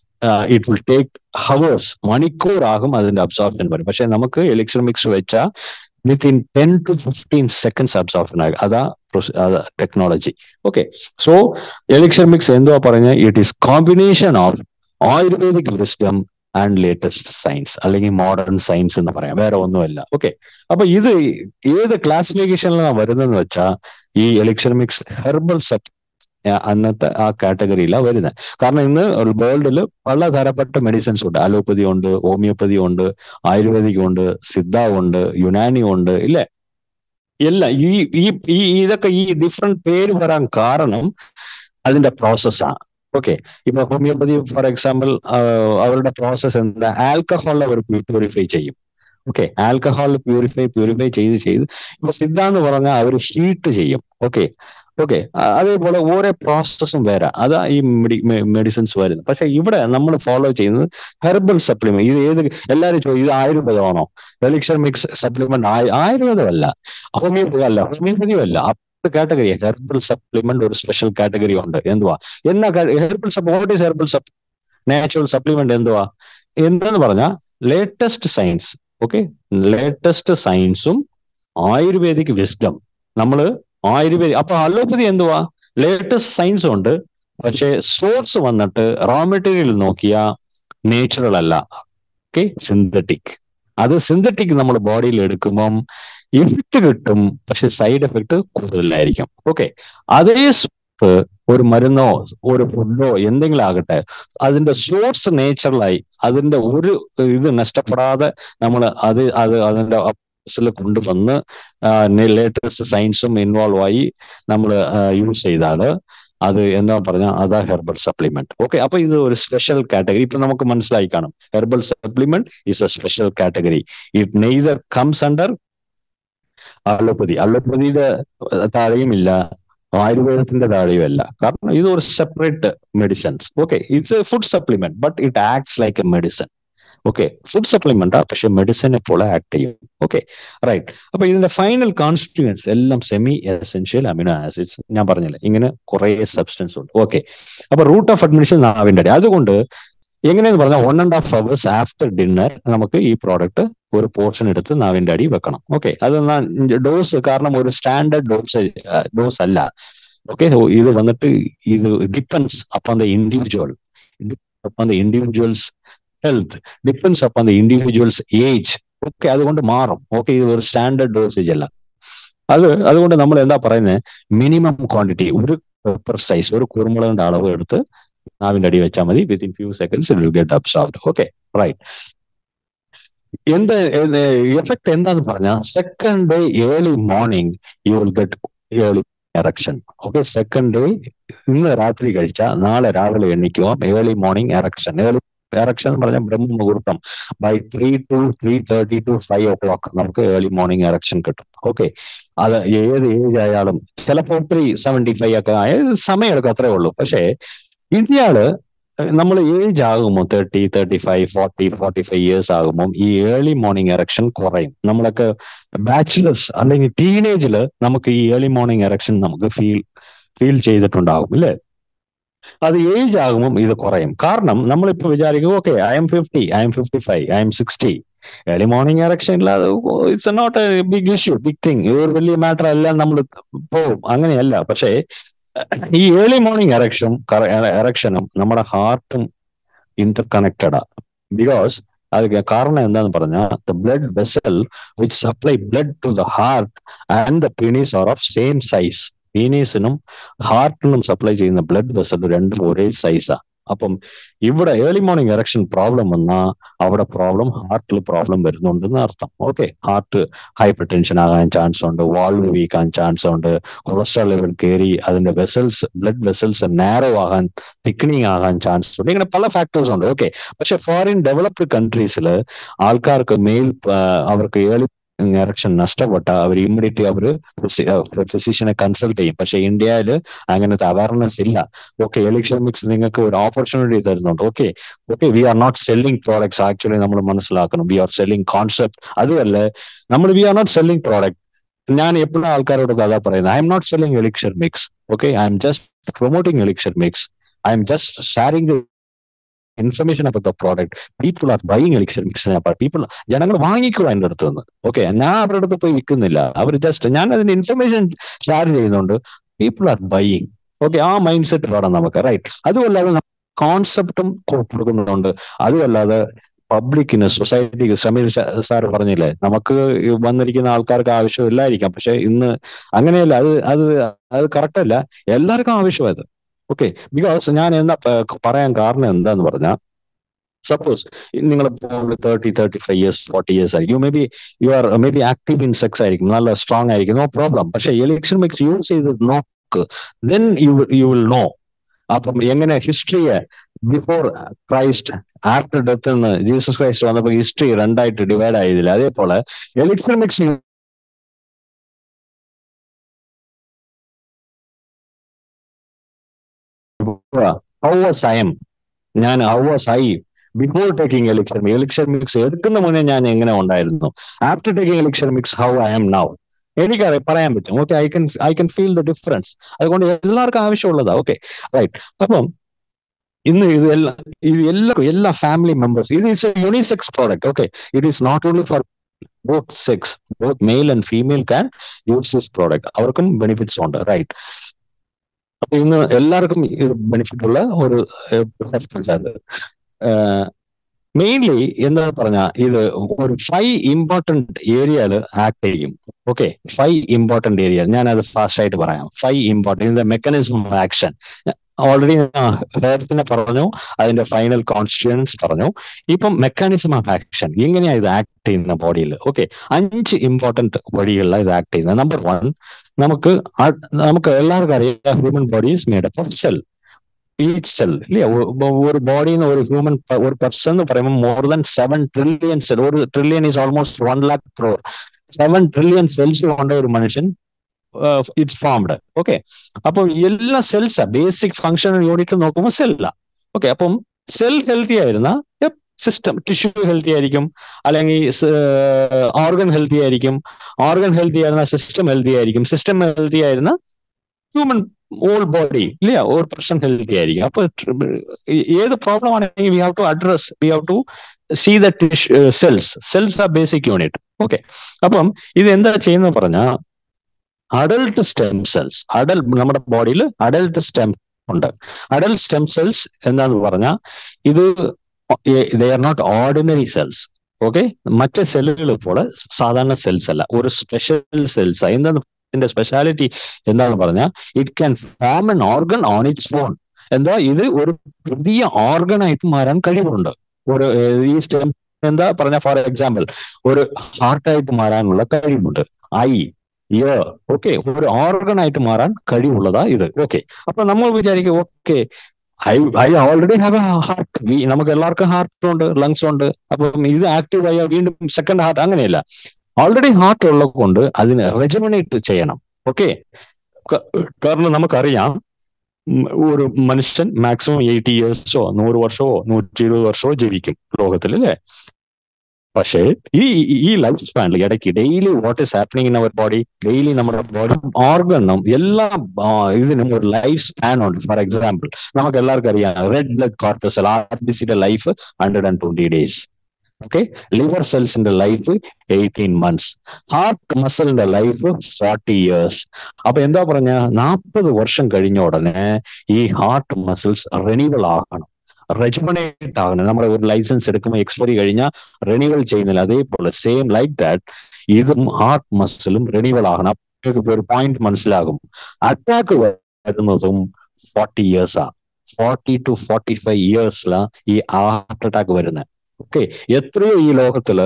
ഇറ്റ് വിൽ ടേക്ക് ഹവേഴ്സ് മണിക്കൂറാകും അതിന്റെ അബ്സോർപ്ഷൻ വരും പക്ഷെ നമുക്ക് എലിക്സർ മിക്സ് വെച്ചാൽ within ten to fifteen seconds absorption ആകും അതാ technology okay so elixir mix എന്തുവാ പറഞ്ഞ it is combination of Ayurvedic wisdom and latest science അല്ലെങ്കിൽ മോഡേൺ സയൻസ് എന്ന് പറയാം വേറെ ഒന്നുമല്ല ഓക്കെ അപ്പൊ ഇത് ഏത് ക്ലാസിഫിക്കേഷനിലാണ് വരുന്നതെന്ന് വെച്ചാൽ ഈ എലിക്സർ മിക്സ് ഹെർബൽ സബ് അന്നത്തെ ആ കാറ്റഗറിയിലാണ് വരുന്നത് കാരണം ഇന്ന് വേൾഡിൽ പലതരപ്പെട്ട മെഡിസിൻസ് ഉണ്ട് അലോപ്പതി ഉണ്ട് ഹോമിയോപ്പതി ഉണ്ട് ആയുർവേദിക് ഉണ്ട് സിദ്ധ ഉണ്ട് യുനാനി ഉണ്ട് ഇല്ലേ എല്ലാം ഈ ഈ ഇതൊക്കെ ഈ ഡിഫറെന്റ് പേര് വരാൻ കാരണം അതിന്റെ പ്രോസസ്സാണ് ഓക്കെ ഇപ്പൊ ഹോമിയോപ്പതി ഫോർ എക്സാമ്പിൾ അവരുടെ പ്രോസസ്സ് എന്താ ആൽക്കഹോൾ അവർ പ്യൂരിഫൈ ചെയ്യും ഓക്കെ ആൽക്കഹോൾ പ്യൂരിഫൈ പ്യൂരിഫൈ ചെയ്ത് ചെയ്ത് ഇപ്പൊ സിദ്ധ എന്ന് പറഞ്ഞാൽ അവർ ഹീറ്റ് ചെയ്യും ഓക്കെ ഓക്കെ അതേപോലെ ഓരോ പ്രോസസ്സും വേറെ അതാ ഈ മെഡി മെഡിസിൻസ് വരുന്നത് പക്ഷെ ഇവിടെ നമ്മൾ ഫോളോ ചെയ്യുന്നത് ഹെർബൽ സപ്ലിമെന്റ് ഇത് ഏത് എല്ലാവരും ചോദിക്കും ഇത് ആയുർവേദമാണോ എലിക്സർ മിക്സ് സപ്ലിമെന്റ് ആയുർവേദമല്ല ഹോമിയോപ്പതി അല്ല ഹോമിയോപ്പതിയും അല്ല അപ്പർ കാറ്റഗറി ഹെർബൽ സപ്ലിമെന്റ് ഒരു സ്പെഷ്യൽ കാറ്റഗറി ഉണ്ട് എന്തുവാ എന്നാ herbal sup what is herbal sup natural supplement എന്തുവാ എന്തെന്ന് പറഞ്ഞാൽ ലേറ്റസ്റ്റ് സയൻസ് ഓക്കെ ലേറ്റസ്റ്റ് സയൻസും ആയുർവേദിക് വിസ്ഡം നമ്മൾ ആയുർവേദി അപ്പൊ അലോപ്പതി എന്തുവാ ലേറ്റസ്റ്റ് സയൻസ് ഉണ്ട് പക്ഷേ സോഴ്സ് വന്നിട്ട് റോ മെറ്റീരിയൽ നോക്കിയ നേച്ചുറൽ അല്ല ഓക്കെ സിന്തറ്റിക് അത് സിന്തറ്റിക് നമ്മൾ ബോഡിയിൽ എടുക്കുമ്പം എഫക്റ്റ് കിട്ടും പക്ഷെ സൈഡ് എഫക്റ്റ് കൂടുതലായിരിക്കും ഓക്കെ അതേ ഒരു മരുന്നോ ഒരു ഫുഡോ എന്തെങ്കിലും ആകട്ടെ അതിന്റെ സോഴ്സ് നേച്ചുറലായി അതിന്റെ ഒരു ഇത് നഷ്ടപ്പെടാതെ നമ്മൾ അത് അത് അതിന്റെ ൽ കൊണ്ടുവന്ന് ലേറ്റസ്റ്റ് സയൻസും ഇൻവോൾവ് ആയി നമ്മൾ യൂസ് ചെയ്താണ് അത് എന്താ പറഞ്ഞാൽ അതാ ഹെർബൽ സപ്ലിമെന്റ് ഓക്കെ അപ്പൊ ഇത് ഒരു സ്പെഷ്യൽ കാറ്റഗറി ഇപ്പൊ നമുക്ക് മനസ്സിലായി കാണും herbal supplement is a special category it neither comes under allopathy അലോപ്പതിയുടെ താഴെയുമില്ല ആയുർവേദത്തിന്റെ താഴെയുമല്ല കാരണം ഇത് ഒരു separate medicines okay it's a food supplement but it acts like a medicine okay food സപ്ലിമെന്റാ പക്ഷെ മെഡിസിനെ പോലെ ആക്ട് ചെയ്യും ഓക്കെ റൈറ്റ് അപ്പൊ ഇതിന്റെ ഫൈനൽ കോൺസ്റ്റിറ്റ്യൂൻസ് എല്ലാം സെമി എസെൻഷ്യൽ അമിനോ ആസിഡ്സ് ഞാൻ പറഞ്ഞില്ലേ ഇങ്ങനെ കുറെ സബ്സ്റ്റൻസ് ഉണ്ട് ഓക്കെ അപ്പൊ റൂട്ട് ഓഫ് അഡ്മിഷൻ നാവിന്റെ അടി അതുകൊണ്ട് എങ്ങനെയെന്ന് പറഞ്ഞാൽ one and half hours after dinner നമുക്ക് ഈ പ്രോഡക്റ്റ് ഒരു പോർഷൻ എടുത്ത് നാവിന്റെ അടി വെക്കണം ഓക്കെ അത് ഡോസ് കാരണം ഒരു സ്റ്റാൻഡേർഡ് ഡോസ് ഡോസ് അല്ല ഓക്കെ ഇത് വന്നിട്ട് ഇത് depends upon the individual upon the individual's health depends upon the individual's age okay അതുകൊണ്ട് മാറും ഓക്കെ ഇത് ഒരു സ്റ്റാൻഡേർഡ് ഡോസേജ് അല്ല അത് അതുകൊണ്ട് നമ്മൾ എന്താ പറയുന്നത് മിനിമം ക്വാണ്ടിറ്റി ഒരു പെപ്പർ സൈസ് ഒരു കുരുമുളകിന്റെ അളവ് എടുത്ത് നാവിന്റെ അടി വെച്ചാൽ മതി within few seconds it will get absorbed okay right എന്ത് എഫക്ട് എന്താന്ന് പറഞ്ഞാൽ second day early morning you will get early erection okay second day ഇന്ന് രാത്രി കഴിച്ചാൽ നാളെ രാവിലെ എണ്ണിക്കുക early morning erection early erection എന്ന് പറഞ്ഞാൽ ബ്രഹ്മ മുഹൂർത്തം by three to three thirty to five o'clock നമുക്ക് ഏർലി മോർണിംഗ് എറക്ഷൻ കിട്ടും ഓക്കെ അത് ഏത് ഏജ് ആയാലും ചിലപ്പോൾ ത്രീ സെവൻറ്റി ഫൈവ് ഒക്കെ ആയ സമയമെടുക്കും അത്രേ ഉള്ളൂ പക്ഷേ ഇന്ത്യയില് നമ്മൾ ഏജ് ആകുമ്പോൾ thirty thirty five forty forty five years ആകുമ്പോൾ ഈ ഏർലി മോർണിംഗ് എറക്ഷൻ കുറയും നമ്മളൊക്കെ ബാച്ചിലേഴ്സ് അല്ലെങ്കിൽ ടീനേജില് നമുക്ക് ഈ ഏർലി മോർണിംഗ് എറക്ഷൻ നമുക്ക് ഫീൽ ഫീൽ ചെയ്തിട്ടുണ്ടാകും ഇല്ലേ അത് ഏജ് ആകുമ്പോൾ ഇത് കുറയും കാരണം നമ്മളിപ്പോ വിചാരിക്കും okay I'm fifty I'm fifty five I'm sixty early morning erection ഇല്ലാതെ it's not a big issue big thing ഒരു വലിയ മാറ്റർ എല്ലാം നമ്മൾ പോവും അങ്ങനെയല്ല പക്ഷേ ഈ ഏർലി മോർണിംഗ് എറക്ഷൻ എറക്ഷനും നമ്മുടെ ഹാർട്ടും ഇന്റർ കണക്റ്റഡാ ബിക്കോസ് അത് കാരണം എന്താന്ന് പറഞ്ഞാൽ the blood vessel which supply blood to the heart and the penis are of same size പീനീസിനും ഹാർട്ടിനും സപ്ലൈ ചെയ്യുന്ന ബ്ലഡ് വെസൽ രണ്ടും ഒരേ സൈസാ അപ്പം ഇവിടെ ഏർലി മോർണിംഗ് എറക്ഷൻ പ്രോബ്ലം വന്നാൽ അവിടെ പ്രോബ്ലം ഹാർട്ടിൽ പ്രോബ്ലം വരുന്നുണ്ടെന്ന് അർത്ഥം ഓക്കെ ഹാർട്ട് ഹൈപ്പർ ടെൻഷൻ ആകാൻ ചാൻസ് ഉണ്ട് വാൾവ് വീക്ക് ആകാൻ ചാൻസ് ഉണ്ട് കൊളസ്ട്രോൾ ലെവൽ കയറി അതിന്റെ വെസൽസ് ബ്ലഡ് വെസൽസ് നാരോ ആകാൻ തിക്കണിങ് ആകാൻ ചാൻസ് ഉണ്ട് ഇങ്ങനെ പല ഫാക്ടേഴ്സ് ഉണ്ട് ഓക്കെ പക്ഷെ ഫോറിൻ ഡെവലപ്ഡ് കൺട്രീസിൽ ആൾക്കാർക്ക് മെയിൽ അവർക്ക് ഏർലി എറക്ഷൻ നഷ്ടപ്പെട്ട അവർ ഇമ്മീഡിയറ്റ്ലി അവർ ഫിസിഷ്യനെ കൺസൾട്ട് ചെയ്യും പക്ഷെ ഇന്ത്യയിൽ അങ്ങനത്തെ അവയർനെസ് ഇല്ല ഓക്കെ എലിക്ഷൻ മിക്സ് നിങ്ങൾക്ക് ഒരു ഓപ്പർച്യൂണിറ്റി തരുന്നുണ്ട് okay okay we are not selling products actually നമ്മൾ മനസ്സിലാക്കണം വി ആർ സെല്ലിംഗ് കോൺസെപ്റ്റ് അതുമല്ല നമ്മൾ we are not selling product ഞാൻ എപ്പോഴും ആൾക്കാരോട് അതാ പറയുന്നത് I'm not selling election mix okay I'm just promoting election mix I'm just sharing information about the product people are buying election mix people ജനങ്ങൾ വാങ്ങിക്കുക എൻ്റെ അടുത്ത് നിന്ന് ഓക്കെ ഞാൻ അവരുടെ അടുത്ത് പോയി വിൽക്കുന്നില്ല അവർ ജസ്റ്റ് ഞാൻ അതിന്റെ ഇൻഫർമേഷൻ ഷെയർ ചെയ്യുന്നുണ്ട് പീപ്പിൾ ആർ ബൈയിങ് ഓക്കെ ആ മൈൻഡ് സെറ്റ് വേണം നമുക്ക് റൈറ്റ് അതുമല്ലാതെ കോൺസെപ്റ്റും കൊടുക്കുന്നുണ്ട് അതുമല്ലാതെ പബ്ലിക്കിന് സൊസൈറ്റിക്ക് സമീർ സാർ പറഞ്ഞില്ലേ നമുക്ക് വന്നിരിക്കുന്ന ആൾക്കാർക്ക് ആവശ്യമില്ലായിരിക്കാം പക്ഷെ ഇന്ന് അങ്ങനെയല്ല അത് അത് അത് കറക്റ്റ് അല്ല എല്ലാവർക്കും ആവശ്യമായത് ഓക്കെ ബിക്കോസ് ഞാൻ എന്താ പറയാൻ കാരണം എന്താന്ന് പറഞ്ഞാൽ സപ്പോസ് നിങ്ങൾ thirty thirty five years forty years ആയിരിക്കും maybe you are maybe active in sex ആയിരിക്കും നല്ല സ്ട്രോങ് ആയിരിക്കും നോ പ്രോബ്ലം പക്ഷെ എലക്ഷൻ മിക്സ് യൂസ് ചെയ്ത് നോക്ക് then you you will know അപ്പം എങ്ങനെ ഹിസ്റ്ററിയെ ബിഫോർ ക്രൈസ്റ്റ് ആഫ്റ്റർ ഡെത്ത് എന്ന് ജീസസ് ക്രൈസ്റ്റ് വന്നപ്പോൾ ഹിസ്റ്ററി രണ്ടായിട്ട് ഡിവൈഡ് ആയതില്ല അതേപോലെ election mix how was I'm ഞാൻ how was I before taking election election mix എടുക്കുന്ന മുന്നേ ഞാൻ എങ്ങനെ ഉണ്ടായിരുന്നു after taking election mix how I'm now എനിക്കറിയാം പറയാൻ പറ്റും okay I can I can feel the difference അതുകൊണ്ട് എല്ലാവർക്കും ആവശ്യമുള്ളതാ ഓക്കെ റൈറ്റ് അപ്പം ഇന്ന് ഇത് എല്ലാ ഇത് എല്ലാവർക്കും എല്ലാ ഫാമിലി മെമ്പേഴ്സ് ഇത് it's a unisex product okay it is not only for both sex both male and female can use this product അവർക്കും ബെനിഫിറ്റ്സ് ഉണ്ട് റൈറ്റ് അപ്പൊ ഇന്ന് എല്ലാവർക്കും ഇത് ബെനിഫിറ്റ് ഉള്ള ഒരു സബ്സ്റ്റൻസ് അത് മെയിൻലി എന്താ പറഞ്ഞ ഇത് ഒരു ഫൈവ് ഇമ്പോർട്ടന്റ് ഏരിയയിൽ ആക്ട് ചെയ്യും ഓക്കെ ഫൈവ് ഇമ്പോർട്ടന്റ് ഏരിയ ഞാൻ അത് ഫാസ്റ്റ് ആയിട്ട് പറയാം five important mechanism of action already ഹെയർത്തിനെ പറഞ്ഞു അതിന്റെ ഫൈനൽ കോൺസ്റ്റിറ്റ്യൻസ് പറഞ്ഞു ഇപ്പം മെക്കാനിസം ഓഫ് ആക്ഷൻ എങ്ങനെയാ ഇത് ആക്ട് ചെയ്യുന്ന ബോഡിയിൽ ഓക്കെ അഞ്ച് ഇമ്പോർട്ടന്റ് വഴികളിലാണ് ഇത് ആക്ട് ചെയ്യുന്നത് നമ്പർ വൺ നമുക്ക് നമുക്ക് എല്ലാവർക്കും അറിയാം human body is made up of cell each cell ഇല്ലേ ഒരു ബോഡിന്ന് ഒരു ഹ്യൂമൻ ഒരു പെർസൺ എന്ന് പറയുമ്പോൾ more than seven trillion cell ഒരു trillion is almost one lakh crore seven trillion cells കൊണ്ട് ഒരു മനുഷ്യൻ ഇറ്റ്സ് ഫോംഡ് ഓക്കെ അപ്പോൾ എല്ലാ സെൽസാ ബേസിക് ഫങ്ഷണൽ യൂണിറ്റ് നോക്കുമ്പോൾ സെല്ലാ ഓക്കെ അപ്പം സെൽ ഹെൽത്തി ആയിരുന്ന സിസ്റ്റം ടിഷ്യൂ ഹെൽത്തി ആയിരിക്കും അല്ലെങ്കിൽ ഓർഗൻ ഹെൽത്തി ആയിരിക്കും ഓർഗൻ ഹെൽത്തി ആയിരുന്ന സിസ്റ്റം ഹെൽത്തി ആയിരിക്കും സിസ്റ്റം ഹെൽത്തി ആയിരുന്ന ഹ്യൂമൻ ഓൾ ബോഡി ഇല്ല ഒരു പ്രശ്നം ഹെൽത്തി ആയിരിക്കും അപ്പൊ ഏത് പ്രോബ്ലം ആണെങ്കിൽ we have to address we have to see the cells cells are basic unit okay അപ്പം ഇത് എന്താ ചെയ്യുന്നത് പറഞ്ഞാൽ അഡൽട്ട് സ്റ്റെം സെൽസ് അഡൽ നമ്മുടെ ബോഡിയിൽ അഡൽട്ട് സ്റ്റെം ഉണ്ട് അഡൽട്ട് സ്റ്റെം സെൽസ് എന്താന്ന് പറഞ്ഞാൽ ഇത് they are not ordinary cells okay മറ്റ് സെല്ലുകൾ പോലെ സാധാരണ സെൽസ് അല്ല ഒരു സ്പെഷ്യൽ സെൽസ് എന്താണ് ഇതിന്റെ സ്പെഷ്യാലിറ്റി എന്താന്ന് പറഞ്ഞാൽ it can form an organ on its own എന്താ ഇത് ഒരു പുതിയ ഓർഗൻ ആയിട്ട് മാറാൻ കഴിവുണ്ട് ഒരു ഈ സ്റ്റെം എന്താ പറഞ്ഞ ഫോർ എക്സാമ്പിൾ ഒരു ഹാർട്ടായിട്ട് മാറാനുള്ള കഴിവുണ്ട് ഐ ഇയർ ഓക്കെ ഒരു ഓർഗൻ ആയിട്ട് മാറാൻ കഴിവുള്ളതാ ഇത് ഓക്കെ അപ്പൊ നമ്മൾ വിചാരിക്കും okay I I already have a heart നമുക്ക് എല്ലാവർക്കും ഹാർട്ട് ഉണ്ട് ലങ്സ് ഉണ്ട് അപ്പം ഇത് ആക്റ്റീവ് ആയ വീണ്ടും സെക്കൻഡ് ഹാർട്ട് അങ്ങനെയല്ല ഓൾറെഡി ഹാർട്ട് ഉള്ളത് കൊണ്ട് അതിന് റെജമിനേറ്റ് ചെയ്യണം ഓക്കെ കാരണം നമുക്കറിയാം ഒരു മനുഷ്യൻ മാക്സിമം എയ്റ്റി ഇയേഴ്സോ നൂറ് വർഷമോ നൂറ്റി ഇരുപത് വർഷമോ ജീവിക്കും ലോകത്തിൽ അല്ലേ പക്ഷേ ഈ ഈ ലൈഫ് സ്പാനിൽ ഇടയ്ക്ക് daily what is happening in our body daily നമ്മുടെ ബോഡി ഓർഗനും എല്ലാ ഇതിനും ഒരു ലൈഫ് സ്പാൻ ഉണ്ട് ഫോർ എക്സാമ്പിൾ നമുക്ക് എല്ലാവർക്കും അറിയാം റെഡ് ബ്ലഡ് കോർട്ടസൽ ആർ ബി സിയുടെ life hundred and twenty days okay liver സെൽസിന്റെ ലൈഫ് എയ്റ്റീൻ മന്ത്സ് ഹാർട്ട് മസിലിന്റെ ലൈഫ് ഫോർട്ടി ഇയേഴ്സ് അപ്പൊ എന്താ പറഞ്ഞ നാൽപ്പത് വർഷം കഴിഞ്ഞ ഉടനെ ഈ ഹാർട്ട് മസിൽസ് റിന്യൂവൽ ആകണം റെജുമനേറ്റ് ആകണം നമ്മുടെ ഒരു ലൈസൻസ് എടുക്കുമ്പോൾ എക്സ്പയറി കഴിഞ്ഞാൽ റിന്യൂവൽ ചെയ്യുന്നില്ല അതേപോലെ സെയിം ലൈക്ക് ദാറ്റ് ഇതും ഹാർട്ട് മസിലും റിന്യൂവൽ ആകണം അപ്പോഴേക്ക് ഒരു പോയിന്റ് മനസ്സിലാകും അറ്റാക്ക് വരുന്നതും ഫോർട്ടി ഇയേഴ്സാ ഫോർട്ടി ടു ഫോർട്ടി ഫൈവ് ഇയേഴ്സിലാ ഈ ഹാർട്ട് അറ്റാക്ക് വരുന്നത് ഓക്കെ എത്രയോ ഈ ലോകത്തില്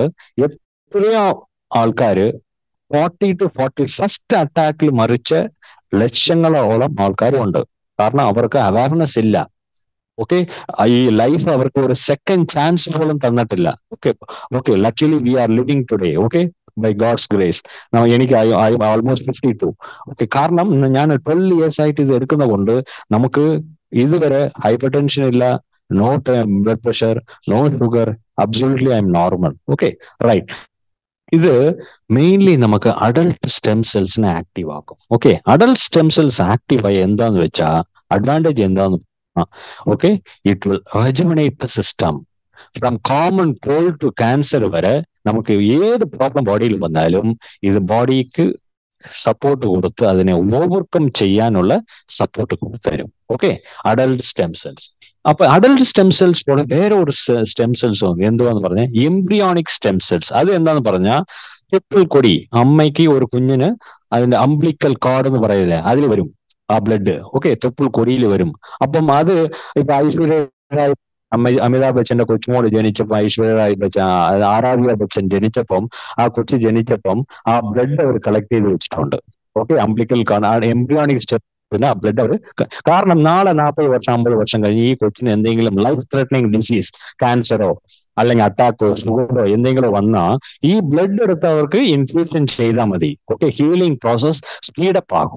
എത്രയോ ആൾക്കാര് ഫോർട്ടി ടു ഫോർട്ടി ഫസ്റ്റ് അറ്റാക്കിൽ മറിച്ച ലക്ഷങ്ങളോളം ആൾക്കാരുണ്ട് കാരണം അവർക്ക് അവയർനെസ് ഇല്ല ഓക്കെ ഈ ലൈഫ് അവർക്ക് ഒരു സെക്കൻഡ് ചാൻസ് പോലും തന്നിട്ടില്ല okay okay actually we are living today okay by God's grace എനിക്ക് ഓൾമോസ്റ്റ് ഫിഫ്റ്റി ടു ഓക്കെ കാരണം ഞാൻ ട്വൽവ് ഇയേഴ്സ് ആയിട്ട് ഇത് എടുക്കുന്ന കൊണ്ട് നമുക്ക് ഇതുവരെ ഹൈപ്പർ ടെൻഷൻ ഇല്ല no blood pressure no sugar absolutely I'm normal okay right ഇത് മെയിൻലി നമുക്ക് അഡൽട്ട് സ്റ്റെം സെൽസിനെ ആക്റ്റീവ് ആക്കും okay adult stem cells active ആയി എന്താന്ന് വെച്ചാൽ അഡ്വാൻറ്റേജ് എന്താന്ന് okay it will rejuvenate the system from common cold to cancer വരെ നമുക്ക് ഏത് പ്രോബ്ലം ബോഡിയിൽ വന്നാലും ഇത് ബോഡിക്ക് സപ്പോർട്ട് കൊടുത്ത് അതിനെ ഓവർകം ചെയ്യാനുള്ള സപ്പോർട്ട് കൊടുത്തരും ഓക്കെ അഡൽട്ട് സ്റ്റെം സെൽസ് അപ്പൊ അഡൽട്ട് സ്റ്റെം സെൽസ് പോലെ വേറെ ഒരു സ്റ്റെം സെൽസ് എന്തുവാന്ന് പറഞ്ഞാൽ എംബ്രിയോണിക് സ്റ്റെം സെൽസ് അത് എന്താന്ന് പറഞ്ഞാൽ തൊപ്പിൾ കൊടി അമ്മയ്ക്ക് ഒരു കുഞ്ഞിന് അതിന്റെ അംബ്ലിക്കൽ കാർഡ് എന്ന് പറയില്ലേ അതിൽ വരും ആ ബ്ലഡ് ഓക്കെ തൊപ്പിൾ കൊടിയിൽ വരും അപ്പം അത് ഇപ്പൊ ഐശ്വര്യ അമ്മ അമിതാഭ് ബച്ചന്റെ കൊച്ചുമോള് ജനിച്ചപ്പോൾ ഐശ്വര്യ ബച്ചൻ ആരാധ്യ ബച്ചൻ ജനിച്ചപ്പം ആ കൊച്ചു ജനിച്ചപ്പം ആ ബ്ലഡ് അവർ കളക്ട് ചെയ്ത് വെച്ചിട്ടുണ്ട് okay umbilical cord embryonic stem പിന്നെ ആ ബ്ലഡ് അവർ കാരണം നാളെ നാൽപ്പത് വർഷം അമ്പത് വർഷം കഴിഞ്ഞ് ഈ കൊച്ചിന് എന്തെങ്കിലും ലൈഫ് ത്രെറ്റനിങ് ഡിസീസ് ക്യാൻസറോ അല്ലെങ്കിൽ അറ്റാക്കോ ഷുഗറോ എന്തെങ്കിലും വന്നാൽ ഈ ബ്ലഡ് എടുത്ത് അവർക്ക് ഇൻഫ്യൂഷൻ ചെയ്താൽ മതി ഓക്കെ ഹീലിംഗ് പ്രോസസ് സ്പീഡപ്പ് ആകും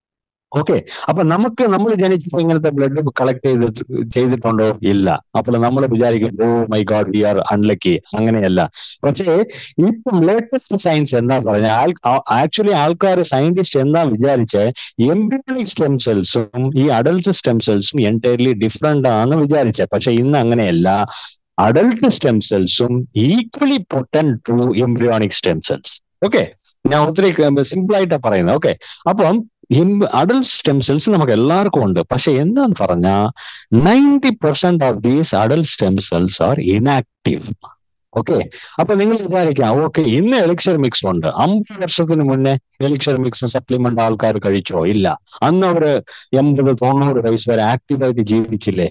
ഓക്കെ അപ്പൊ നമുക്ക് നമ്മൾ ജനിച്ചപ്പോൾ ഇങ്ങനത്തെ ബ്ലഡ് കളക്ട് ചെയ്തിട്ട് ചെയ്തിട്ടുണ്ടോ ഇല്ല അപ്പോൾ നമ്മൾ വിചാരിക്കും oh my God we are unlucky അങ്ങനെയല്ല പക്ഷേ ഇപ്പം ലേറ്റസ്റ്റ് സയൻസ് എന്താ പറഞ്ഞാൽ ആക്ച്വലി ആൾക്കാർ സയന്റിസ്റ്റ് എന്താ വിചാരിച്ച് എംബ്രിയോണിക് സ്റ്റെം സെൽസും ഈ അഡൽട്ട് സ്റ്റെം സെൽസും എൻറ്റയർലി ഡിഫറെന്റ് ആണെന്ന് വിചാരിച്ചത് പക്ഷെ ഇന്ന് അങ്ങനെയല്ല അഡൽട്ട് സ്റ്റെം സെൽസും equally potent to embryonic stem cells okay ഞാൻ ഒത്തിരി സിമ്പിൾ ആയിട്ടാണ് പറയുന്നത് ഓക്കെ അപ്പം അഡൽട്ട് സ്റ്റെം സെൽസ് നമുക്ക് എല്ലാവർക്കും ഉണ്ട് പക്ഷെ എന്താന്ന് പറഞ്ഞാൽ ninety percent of these adult stem cells are inactive okay അപ്പൊ നിങ്ങൾ വിചാരിക്കാം ഓക്കെ ഇന്ന് എലിക്സർ മിക്സ് ഉണ്ട് അമ്പത് വർഷത്തിന് മുന്നേ എലിക്സർ മിക്സ് സപ്ലിമെന്റ് ആൾക്കാർ കഴിച്ചോ ഇല്ല അന്ന് അവര് എൺപത് തൊണ്ണൂറ് വയസ്സ് വരെ ആക്റ്റീവായിട്ട് ജീവിച്ചില്ലേ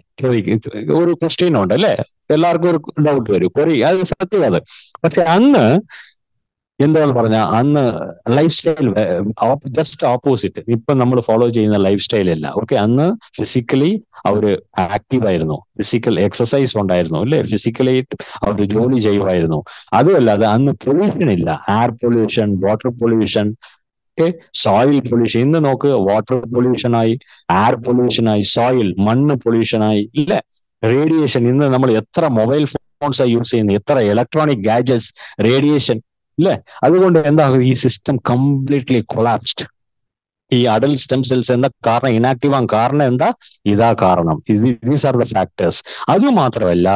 ഒരു ക്വസ്റ്റ്യൻ ഉണ്ട് അല്ലെ എല്ലാവർക്കും ഒരു ഡൗട്ട് വരും കൊറി അത് സത്യം അത് പക്ഷെ അന്ന് എന്താന്ന് പറഞ്ഞാൽ അന്ന് ലൈഫ് സ്റ്റൈൽ ജസ്റ്റ് ഓപ്പോസിറ്റ് ഇപ്പൊ നമ്മൾ ഫോളോ ചെയ്യുന്ന ലൈഫ് സ്റ്റൈൽ അല്ല ഓക്കെ അന്ന് ഫിസിക്കലി അവര് ആക്റ്റീവ് ആയിരുന്നു ഫിസിക്കൽ എക്സസൈസ് ഉണ്ടായിരുന്നു അല്ലെ ഫിസിക്കലി അവർ ജോലി ചെയ്യുമായിരുന്നു അതുമല്ലാതെ അന്ന് പൊല്യൂഷൻ ഇല്ല air pollution water pollution okay soil pollution ഇന്ന് നോക്ക് വാട്ടർ പൊല്യൂഷൻ ആയി എയർ പൊല്യൂഷൻ ആയി സോയിൽ മണ്ണ് പൊല്യൂഷൻ ആയി ഇല്ലേ റേഡിയേഷൻ ഇന്ന് നമ്മൾ എത്ര മൊബൈൽ ഫോൺ ഫോൺസ് യൂസ് ചെയ്യുന്നത് എത്ര ഇലക്ട്രോണിക് ഗാഡ്ജറ്റ്സ് റേഡിയേഷൻ ഇല്ലേ അതുകൊണ്ട് എന്താകും ഈ സിസ്റ്റം കംപ്ലീറ്റ്ലി കൊളാപ്സ്ഡ് ഈ അഡൽ സ്റ്റെം സെൽസ് എന്താ കാരണം ഇനാക്റ്റീവ് ആകാൻ കാരണം എന്താ ഇതാ കാരണം ദീസ് ആർ ദ ഫാക്ടേഴ്സ് അത് മാത്രമല്ല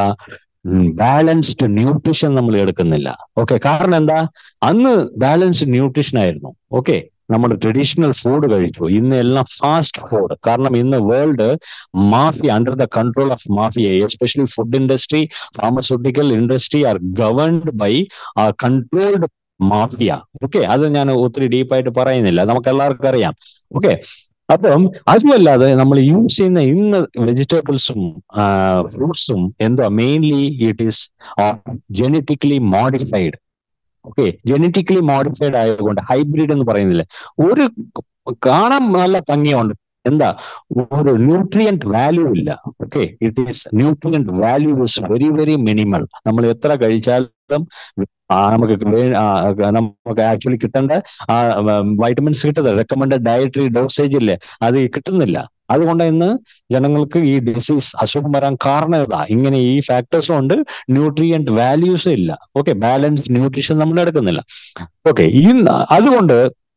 ബാലൻസ്ഡ് ന്യൂട്രീഷൻ നമ്മൾ എടുക്കുന്നില്ല ഓക്കെ കാരണം എന്താ അന്ന് ബാലൻസ്ഡ് ന്യൂട്രീഷൻ ആയിരുന്നു ഓക്കെ നമ്മൾ ട്രഡീഷണൽ ഫുഡ് കഴിച്ചു ഇന്ന് എല്ലാം ഫാസ്റ്റ് ഫുഡ് കാരണം ഇന്ന് world mafia under the control of mafia especially food industry pharmaceutical industry are governed by controlled mafia okay അത് ഞാൻ ഒത്തിരി ഡീപ്പായിട്ട് പറയുന്നില്ല നമുക്ക് എല്ലാവർക്കും അറിയാം ഓക്കെ അപ്പം അതുമല്ലാതെ നമ്മൾ യൂസ് ചെയ്യുന്ന ഇന്ന് വെജിറ്റബിൾസും ഫ്രൂട്ട്സും എന്താ mainly it is genetically modified okay genetically modified ആയതുകൊണ്ട് ഹൈബ്രിഡ് എന്ന് പറയുന്നില്ല ഒരു കാണാൻ നല്ല ഭംഗിയുണ്ട് എന്താ ഒരു ന്യൂട്രിയന്റ് വാല്യൂ ഇല്ല okay it is nutrient value is very very minimal നമ്മൾ എത്ര കഴിച്ചാലും നമുക്ക് നമുക്ക് ആക്ച്വലി കിട്ടേണ്ട ആ വൈറ്റമിൻസ് കിട്ടുന്നത് റെക്കമെൻഡഡ് ഡയറ്ററി ഡോസേജ് ഇല്ലേ അത് കിട്ടുന്നില്ല അതുകൊണ്ട് ഇന്ന് ജനങ്ങൾക്ക് ഈ ഡിസീസ് അസുഖം വരാൻ കാരണം ഇതാ ഇങ്ങനെ ഈ ഫാക്ടേഴ്സും ഉണ്ട് ന്യൂട്രിയന്റ് വാല്യൂസും ഇല്ല ഓക്കെ ബാലൻസ് ന്യൂട്രീഷൻ നമ്മൾ എടുക്കുന്നില്ല ഓക്കെ ഈ അതുകൊണ്ട്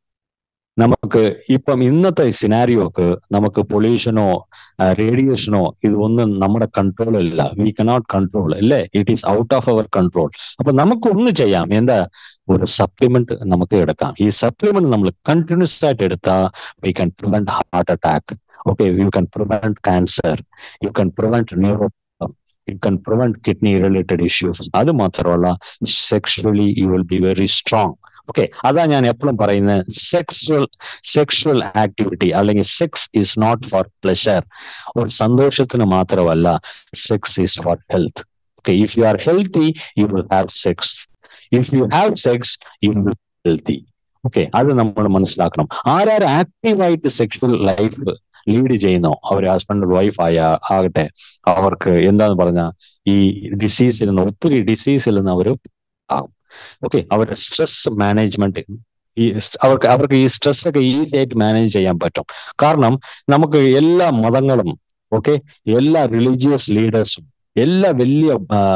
നമുക്ക് ഇപ്പം ഇന്നത്തെ സിനാരിയോക്ക് നമുക്ക് പൊല്യൂഷനോ റേഡിയേഷനോ ഇതൊന്നും നമ്മുടെ കൺട്രോളില്ല വി കനോട്ട് കൺട്രോൾ അല്ലേ it is out of our control അപ്പൊ നമുക്ക് ഒന്ന് ചെയ്യാം എന്താ ഒരു സപ്ലിമെന്റ് നമുക്ക് എടുക്കാം ഈ സപ്ലിമെന്റ് നമ്മൾ കണ്ടിന്യൂസ് ആയിട്ട് എടുത്താൽ we can prevent heart attack okay you can prevent cancer you can prevent neuro you can prevent kidney related issues അത് മാത്രമല്ല sexually you will be very strong okay അതാ ഞാൻ എപ്പോഴും പറയുന്നത് സെക്സ്വൽ സെക്ഷുവൽ ആക്ടിവിറ്റി അല്ലെങ്കിൽ sex is not for pleasure ഒരു സന്തോഷത്തിന് മാത്രമല്ല sex is for health okay if you are healthy you will have sex if you have sex you will healthy okay അത് നമ്മൾ മനസ്സിലാക്കണം ആരാരും ആക്റ്റീവായിട്ട് സെക്ഷൽ ലൈഫ് ലീഡ് ചെയ്യുന്നോ അവർ ഹസ്ബൻഡ് വൈഫ് ആയ ആകട്ടെ അവർക്ക് എന്താന്ന് പറഞ്ഞാൽ ഈ ഡിസീസിൽ നിന്ന് ഒത്തിരി ഡിസീസിൽ നിന്ന് അവർ ആകും ഓക്കെ അവരുടെ സ്ട്രെസ് മാനേജ്മെന്റ് ഈ അവർക്ക് അവർക്ക് ഈ സ്ട്രെസ് ഒക്കെ ഈസി ആയിട്ട് മാനേജ് ചെയ്യാൻ പറ്റും കാരണം നമുക്ക് എല്ലാ മതങ്ങളും ഓക്കെ എല്ലാ റിലീജിയസ് ലീഡേഴ്സും എല്ലാ വലിയ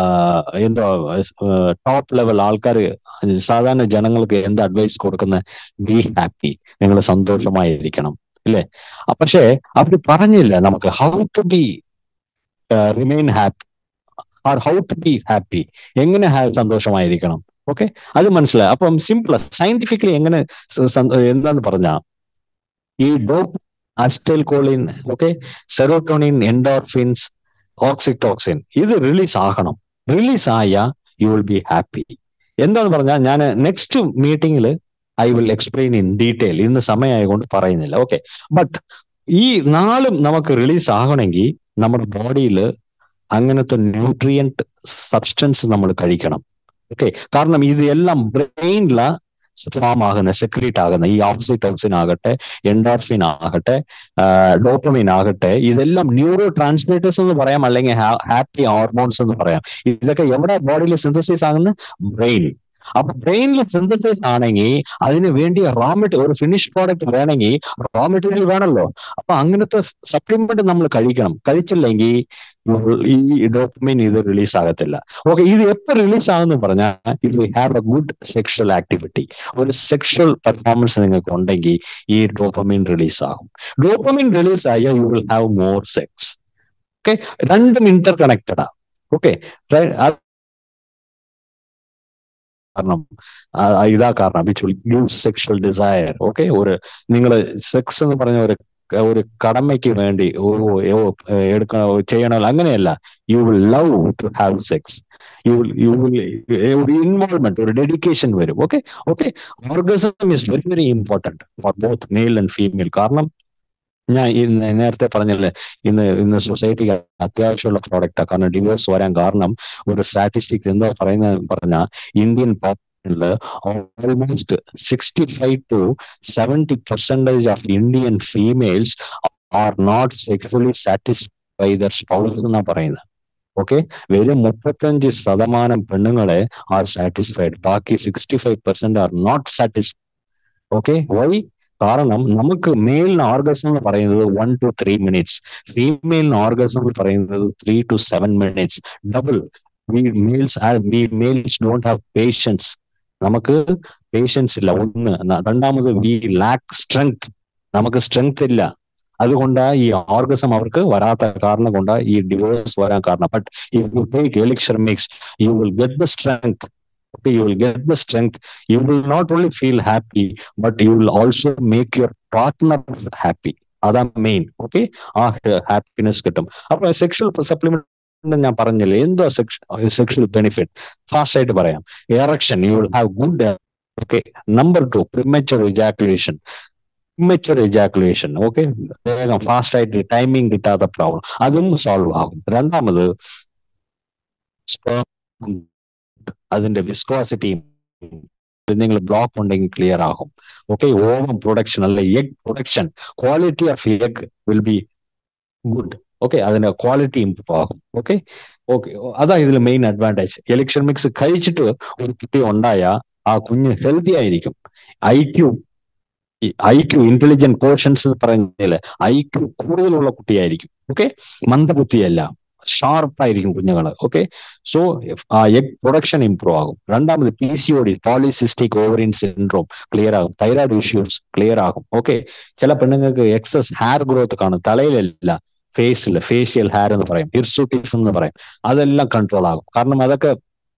എന്താ ടോപ്പ് ലെവൽ ആൾക്കാർ സാധാരണ ജനങ്ങൾക്ക് എന്ത് അഡ്വൈസ് കൊടുക്കുന്ന ബി ഹാപ്പി നിങ്ങൾ സന്തോഷമായിരിക്കണം അല്ലേ പക്ഷേ അവർ പറഞ്ഞില്ല നമുക്ക് how to be remain happy are how to be happy എങ്ങനെ സന്തോഷമായിരിക്കണം ഓക്കെ അത് മനസ്സിലായി അപ്പം സിമ്പിൾ സയന്റിഫിക്കലി എങ്ങനെ എന്താന്ന് പറഞ്ഞ ഈ ഡോപ്പ് acetylcholine okay serotonin endorphins oxytocin ഇത് റിലീസ് ആകണം റിലീസ് ആയ യു വിൽ ബി ഹാപ്പി എന്താന്ന് പറഞ്ഞാൽ ഞാൻ നെക്സ്റ്റ് മീറ്റിംഗിൽ I will explain in detail ഇന്ന് സമയമായതുകൊണ്ട് പറയുന്നില്ല ഓക്കെ ബട്ട് ഈ നാളും നമുക്ക് റിലീസ് ആകണമെങ്കിൽ നമ്മുടെ ബോഡിയിൽ അങ്ങനത്തെ ന്യൂട്രിയന്റ് സബ്സ്റ്റൻസ് നമ്മൾ കഴിക്കണം ഓക്കെ കാരണം ഇത് എല്ലാം ബ്രെയിനില ഫോം ആകുന്ന സെക്രീറ്റ് ആകുന്ന ഈ ഓക്സിറ്റോക്സിൻ ആകട്ടെ എൻഡോർഫിൻ ആകട്ടെ ഡോപ്പമിൻ ആകട്ടെ ഇതെല്ലാം ന്യൂറോ ട്രാൻസ്മിറ്റേഴ്സ് എന്ന് പറയാം അല്ലെങ്കിൽ ഹാപ്പി ഹോർമോൺസ് എന്ന് പറയാം ഇതൊക്കെ എവിടെ ബോഡിയിൽ സിന്തസിസ് ആകുന്ന ബ്രെയിൻ അപ്പൊ ബ്രെയിനിൽ സിന്തസൈസ് ആണെങ്കിൽ അതിന് വേണ്ടി റോ മെറ്റീരിയൽ ഒരു ഫിനിഷ് പ്രോഡക്റ്റ് വേണമെങ്കിൽ റോ മെറ്റീരിയൽ വേണമല്ലോ അപ്പൊ അങ്ങനത്തെ സപ്ലിമെന്റ് നമ്മൾ കഴിക്കണം കഴിച്ചില്ലെങ്കിൽ ഈ ഡോപ്പമിൻ ഇത് റിലീസ് ആകത്തില്ല ഓക്കെ ഇത് എപ്പോൾ റിലീസ് ആകുമെന്ന് പറഞ്ഞാൽ if you have a good sexual activity ഒരു സെക്ഷൽ പെർഫോമൻസ് നിങ്ങൾക്ക് ഉണ്ടെങ്കിൽ ഈ ഡോപ്പമിൻ റിലീസ് ആകും ഡോപ്പമിൻ റിലീസ് ആയാൽ you will have more sex okay രണ്ടും ഇന്റർ കണക്റ്റഡാ ഓക്കെ കാരണം ഇതാ കാരണം which will give sexual desire okay ഒരു നിങ്ങൾ സെക്സ് എന്ന് പറഞ്ഞ ഒരു ഒരു കടമയ്ക്ക് വേണ്ടി എടുക്കണ ചെയ്യണമല്ലോ അങ്ങനെയല്ല you will love to have sex you will you will ഒരു ഇൻവോൾവ്മെന്റ് ഒരു ഡെഡിക്കേഷൻ വരും okay okay orgasm is very very important for both male and female കാരണം ഞാൻ ഇന്ന് നേരത്തെ പറഞ്ഞല്ലേ ഇന്ന് ഇന്ന് സൊസൈറ്റിക്ക് അത്യാവശ്യമുള്ള പ്രോഡക്റ്റാണ് കാരണം ഡിവോഴ്സ് വരാൻ കാരണം ഒരു സ്റ്റാറ്റിസ്റ്റിക്സ് എന്താ പറയുന്ന പറഞ്ഞാൽ ഇന്ത്യൻ പോപ്പുലേഷനിൽ almost sixty five to seventy percentage of Indian females are not sexually satisfied by their spouse എന്നാ പറയുന്നത് ഓക്കെ വെറും മുപ്പത്തഞ്ച് ശതമാനം പെണ്ണുങ്ങളെ ആർ സാറ്റിസ്ഫൈഡ് ബാക്കി sixty five percent are not satisfied okay why കാരണം നമുക്ക് മെയിലിന് ഓർഗസം എന്ന് പറയുന്നത് വൺ ടു ത്രീ മിനിറ്റ്സ് ഫീമെയിലിന് ഓർഗസം എന്ന് പറയുന്നത് three to seven minutes double we males we males don't have patience നമുക്ക് പേഷ്യൻസ് ഇല്ല ഒന്ന് ന- രണ്ടാമത് വി ലാക്ക് സ്ട്രെങ്ത് നമുക്ക് സ്ട്രെങ്ത് ഇല്ല അതുകൊണ്ട് ഈ ഓർഗസം അവർക്ക് വരാത്ത കാരണം കൊണ്ട് ഈ ഡിവോഴ്സ് വരാൻ കാരണം but if you take എലിക്ഷൻ mix you will get the strength okay you will get the strength you will not only feel happy but you will also make your partner happy അതാ main okay ആ happiness കിട്ടും അപ്പൊ sexual supplement ഞാൻ പറഞ്ഞില്ലേ എന്തോ sexual benefit fast ആയിട്ട് പറയാം erection you will have good okay number two premature ejaculation premature ejaculation okay വേഗം ഫാസ്റ്റ് ആയിട്ട് ടൈമിംഗ് കിട്ടാത്ത പ്രോബ്ലം അതും സോൾവ് ആകും രണ്ടാമത് sperm അതിന്റെ വിസ്കോസിറ്റിയും നിങ്ങൾ ബ്ലോക്ക് ഉണ്ടെങ്കിൽ ക്ലിയർ ആകും ഓക്കെ ഓവം പ്രൊഡക്ഷൻ അല്ല egg production quality of egg will be good okay അതിന്റെ ക്വാളിറ്റി ഇമ്പ്രൂവ് ആകും ഓക്കെ ഓക്കെ അതാ ഇതിൽ മെയിൻ അഡ്വാൻറ്റേജ് എലക്ഷൻ മിക്സ് കഴിച്ചിട്ട് ഒരു കുട്ടി ഉണ്ടായ ആ കുഞ്ഞ് ഹെൽത്തി ആയിരിക്കും I Q I Q intelligent quotients പറഞ്ഞാല് ഐ ക്യു കൂടുതലുള്ള കുട്ടിയായിരിക്കും ഓക്കെ മന്ദബുദ്ധിയല്ല ഷാർപ്പായിരിക്കും കുഞ്ഞുങ്ങൾ ഓക്കെ സോ ആ എഗ് പ്രൊഡക്ഷൻ ഇംപ്രൂവ് ആകും രണ്ടാമത് P C O D polycystic ovarian syndrome clear ആകും തൈറോയിഡ് ഇഷ്യൂസ് ക്ലിയർ ആകും ഓക്കെ ചില പെണ്ണുങ്ങൾക്ക് എക്സസ് ഹെയർ ഗ്രോത്ത് കാണും തലയിലല്ല ഫേസിൽ ഫേഷ്യൽ ഹെയർ എന്ന് പറയും ഹിർസുട്ടിസം എന്ന് പറയും അതെല്ലാം കൺട്രോൾ ആകും കാരണം അതൊക്കെ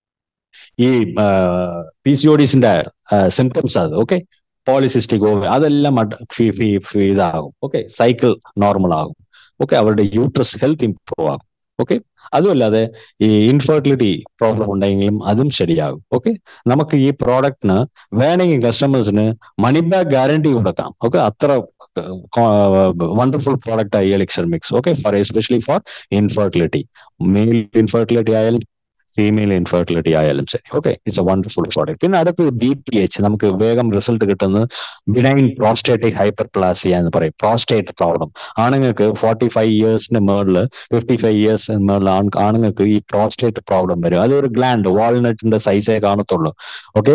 ഈ പി സി ഒ ഡിസിന്റെ സിംറ്റംസ് അത് ഓക്കെ പോളിസിസ്റ്റിക് ഓവർ അതെല്ലാം ഇതാകും ഓക്കെ സൈക്കിൾ നോർമൽ ആകും ഓക്കെ അവരുടെ യൂട്രസ് ഹെൽത്ത് ഇംപ്രൂവ് ആകും ഓക്കെ അതുമല്ലാതെ ഈ ഇൻഫെർട്ടിലിറ്റി പ്രോബ്ലം ഉണ്ടെങ്കിലും അതും ശരിയാകും ഓക്കെ നമുക്ക് ഈ പ്രോഡക്റ്റിന് വേണമെങ്കിൽ കസ്റ്റമേഴ്സിന് മണി ബാക്ക് ഗ്യാരണ്ടി കൊടുക്കാം ഓക്കെ അത്ര വണ്ടർഫുൾ പ്രോഡക്റ്റ് ആയി elixir mix okay for especially for infertility male infertility ആയാലും ഫീമെയിൽ ഇൻഫെർട്ടിലിറ്റി ആയാലും ശരി okay it's a wonderful product പിന്നെ അടുത്തത് ബി പി എച്ച് നമുക്ക് വേഗം റിസൾട്ട് കിട്ടുന്നത് ബിനൈൻ പ്രോസ്റ്റേറ്റിക് ഹൈപ്പർ പ്ലാസിയ എന്ന് പറയും പ്രോസ്റ്റേറ്റ് പ്രോബ്ലം ആണുങ്ങൾക്ക് ഫോർട്ടി ഫൈവ് ഇയേഴ്സിന്റെ മേളിൽ ഫിഫ്റ്റി ഫൈവ് ഇയേഴ്സ് മേളിൽ ആണുങ്ങൾക്ക് ഈ പ്രോസ്റ്റേറ്റ് പ്രോബ്ലം വരും അതൊരു ഗ്ലാൻഡ് വാൾനട്ടിന്റെ സൈസേ കാണത്തുള്ളൂ ഓക്കെ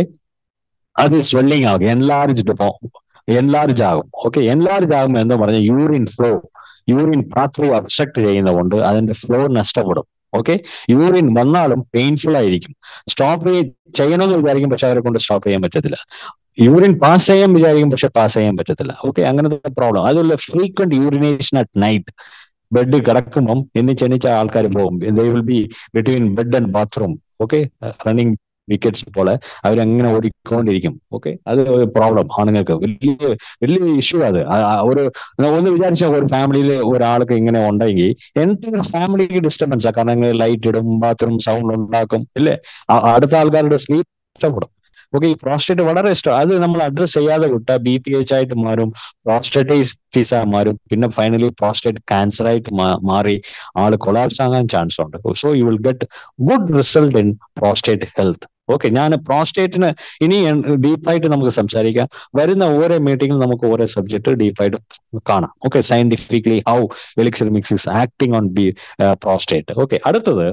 അത് സ്വെല്ലിംഗ് ആകും എൻലാർജ്ഡ് എൻലാർജ് ആകും ഓക്കെ എൻലാർജ് ആകുമ്പോൾ എന്താ പറഞ്ഞാൽ urine flow urine pathway obstruct ചെയ്യുന്നതുകൊണ്ട് അതിന്റെ ഫ്ലോ നഷ്ടപ്പെടും ഓക്കെ യൂറിൻ വന്നാലും പെയിൻഫുൾ ആയിരിക്കും സ്റ്റോപ്പ് ചെയ്യണമെന്ന് വിചാരിക്കും പക്ഷെ അവരെ കൊണ്ട് സ്റ്റോപ്പ് ചെയ്യാൻ പറ്റത്തില്ല യൂറിൻ പാസ് ചെയ്യാൻ വിചാരിക്കും പക്ഷെ പാസ് ചെയ്യാൻ പറ്റത്തില്ല ഓക്കെ അങ്ങനത്തെ പ്രോബ്ലം അതുപോലെ frequent urination at night bed കിടക്കുമ്പം എണ്ണിച്ചെണ്ണിച്ച ആൾക്കാർ പോകും they will be between bed and bathroom okay running wickets പോലെ അവരങ്ങനെ ഓടിക്കൊണ്ടിരിക്കും ഓക്കെ അത് ഒരു പ്രോബ്ലം ആണുങ്ങൾക്ക് വലിയ വലിയ ഇഷ്യൂ അത് ഒരു ഒന്ന് വിചാരിച്ച ഒരു ഫാമിലിയിൽ ഒരാൾക്ക് ഇങ്ങനെ ഉണ്ടെങ്കിൽ എന്തെങ്കിലും ഫാമിലിക്ക് ഡിസ്റ്റർബൻസ് ആ കാരണം ലൈറ്റ് ഇടും ബാത്റൂം സൗണ്ട് ഉണ്ടാക്കും ഇല്ലേ അടുത്ത ആൾക്കാരുടെ സ്ലീപ്പ് ഇഷ്ടപ്പെടും ഓക്കെ ഈ പ്രോസ്റ്റേറ്റ് വളരെ ഇഷ്ടം അത് നമ്മൾ അഡ്രസ് ചെയ്യാതെ വിട്ടാൽ ബി പി എച്ച് ആയിട്ട് മാറും പ്രോസ്റ്റേറ്റൈറ്റിസ് മാറും പിന്നെ ഫൈനലി പ്രോസ്റ്റേറ്റ് ക്യാൻസർ ആയിട്ട് മാറി ആള് കൊളാപ്സ് ആകാൻ ചാൻസ് ഉണ്ട് so you will get good result in prostate health okay ഞാൻ പ്രോസ്റ്റേറ്റിന് ഇനി ഡീപ്പായിട്ട് നമുക്ക് സംസാരിക്കാം വരുന്ന ഓരോ മീറ്റിംഗിൽ നമുക്ക് ഓരോ സബ്ജക്ട് ഡീപ്പായിട്ട് കാണാം okay scientifically how elixir mix is acting on B prostate okay അടുത്തത്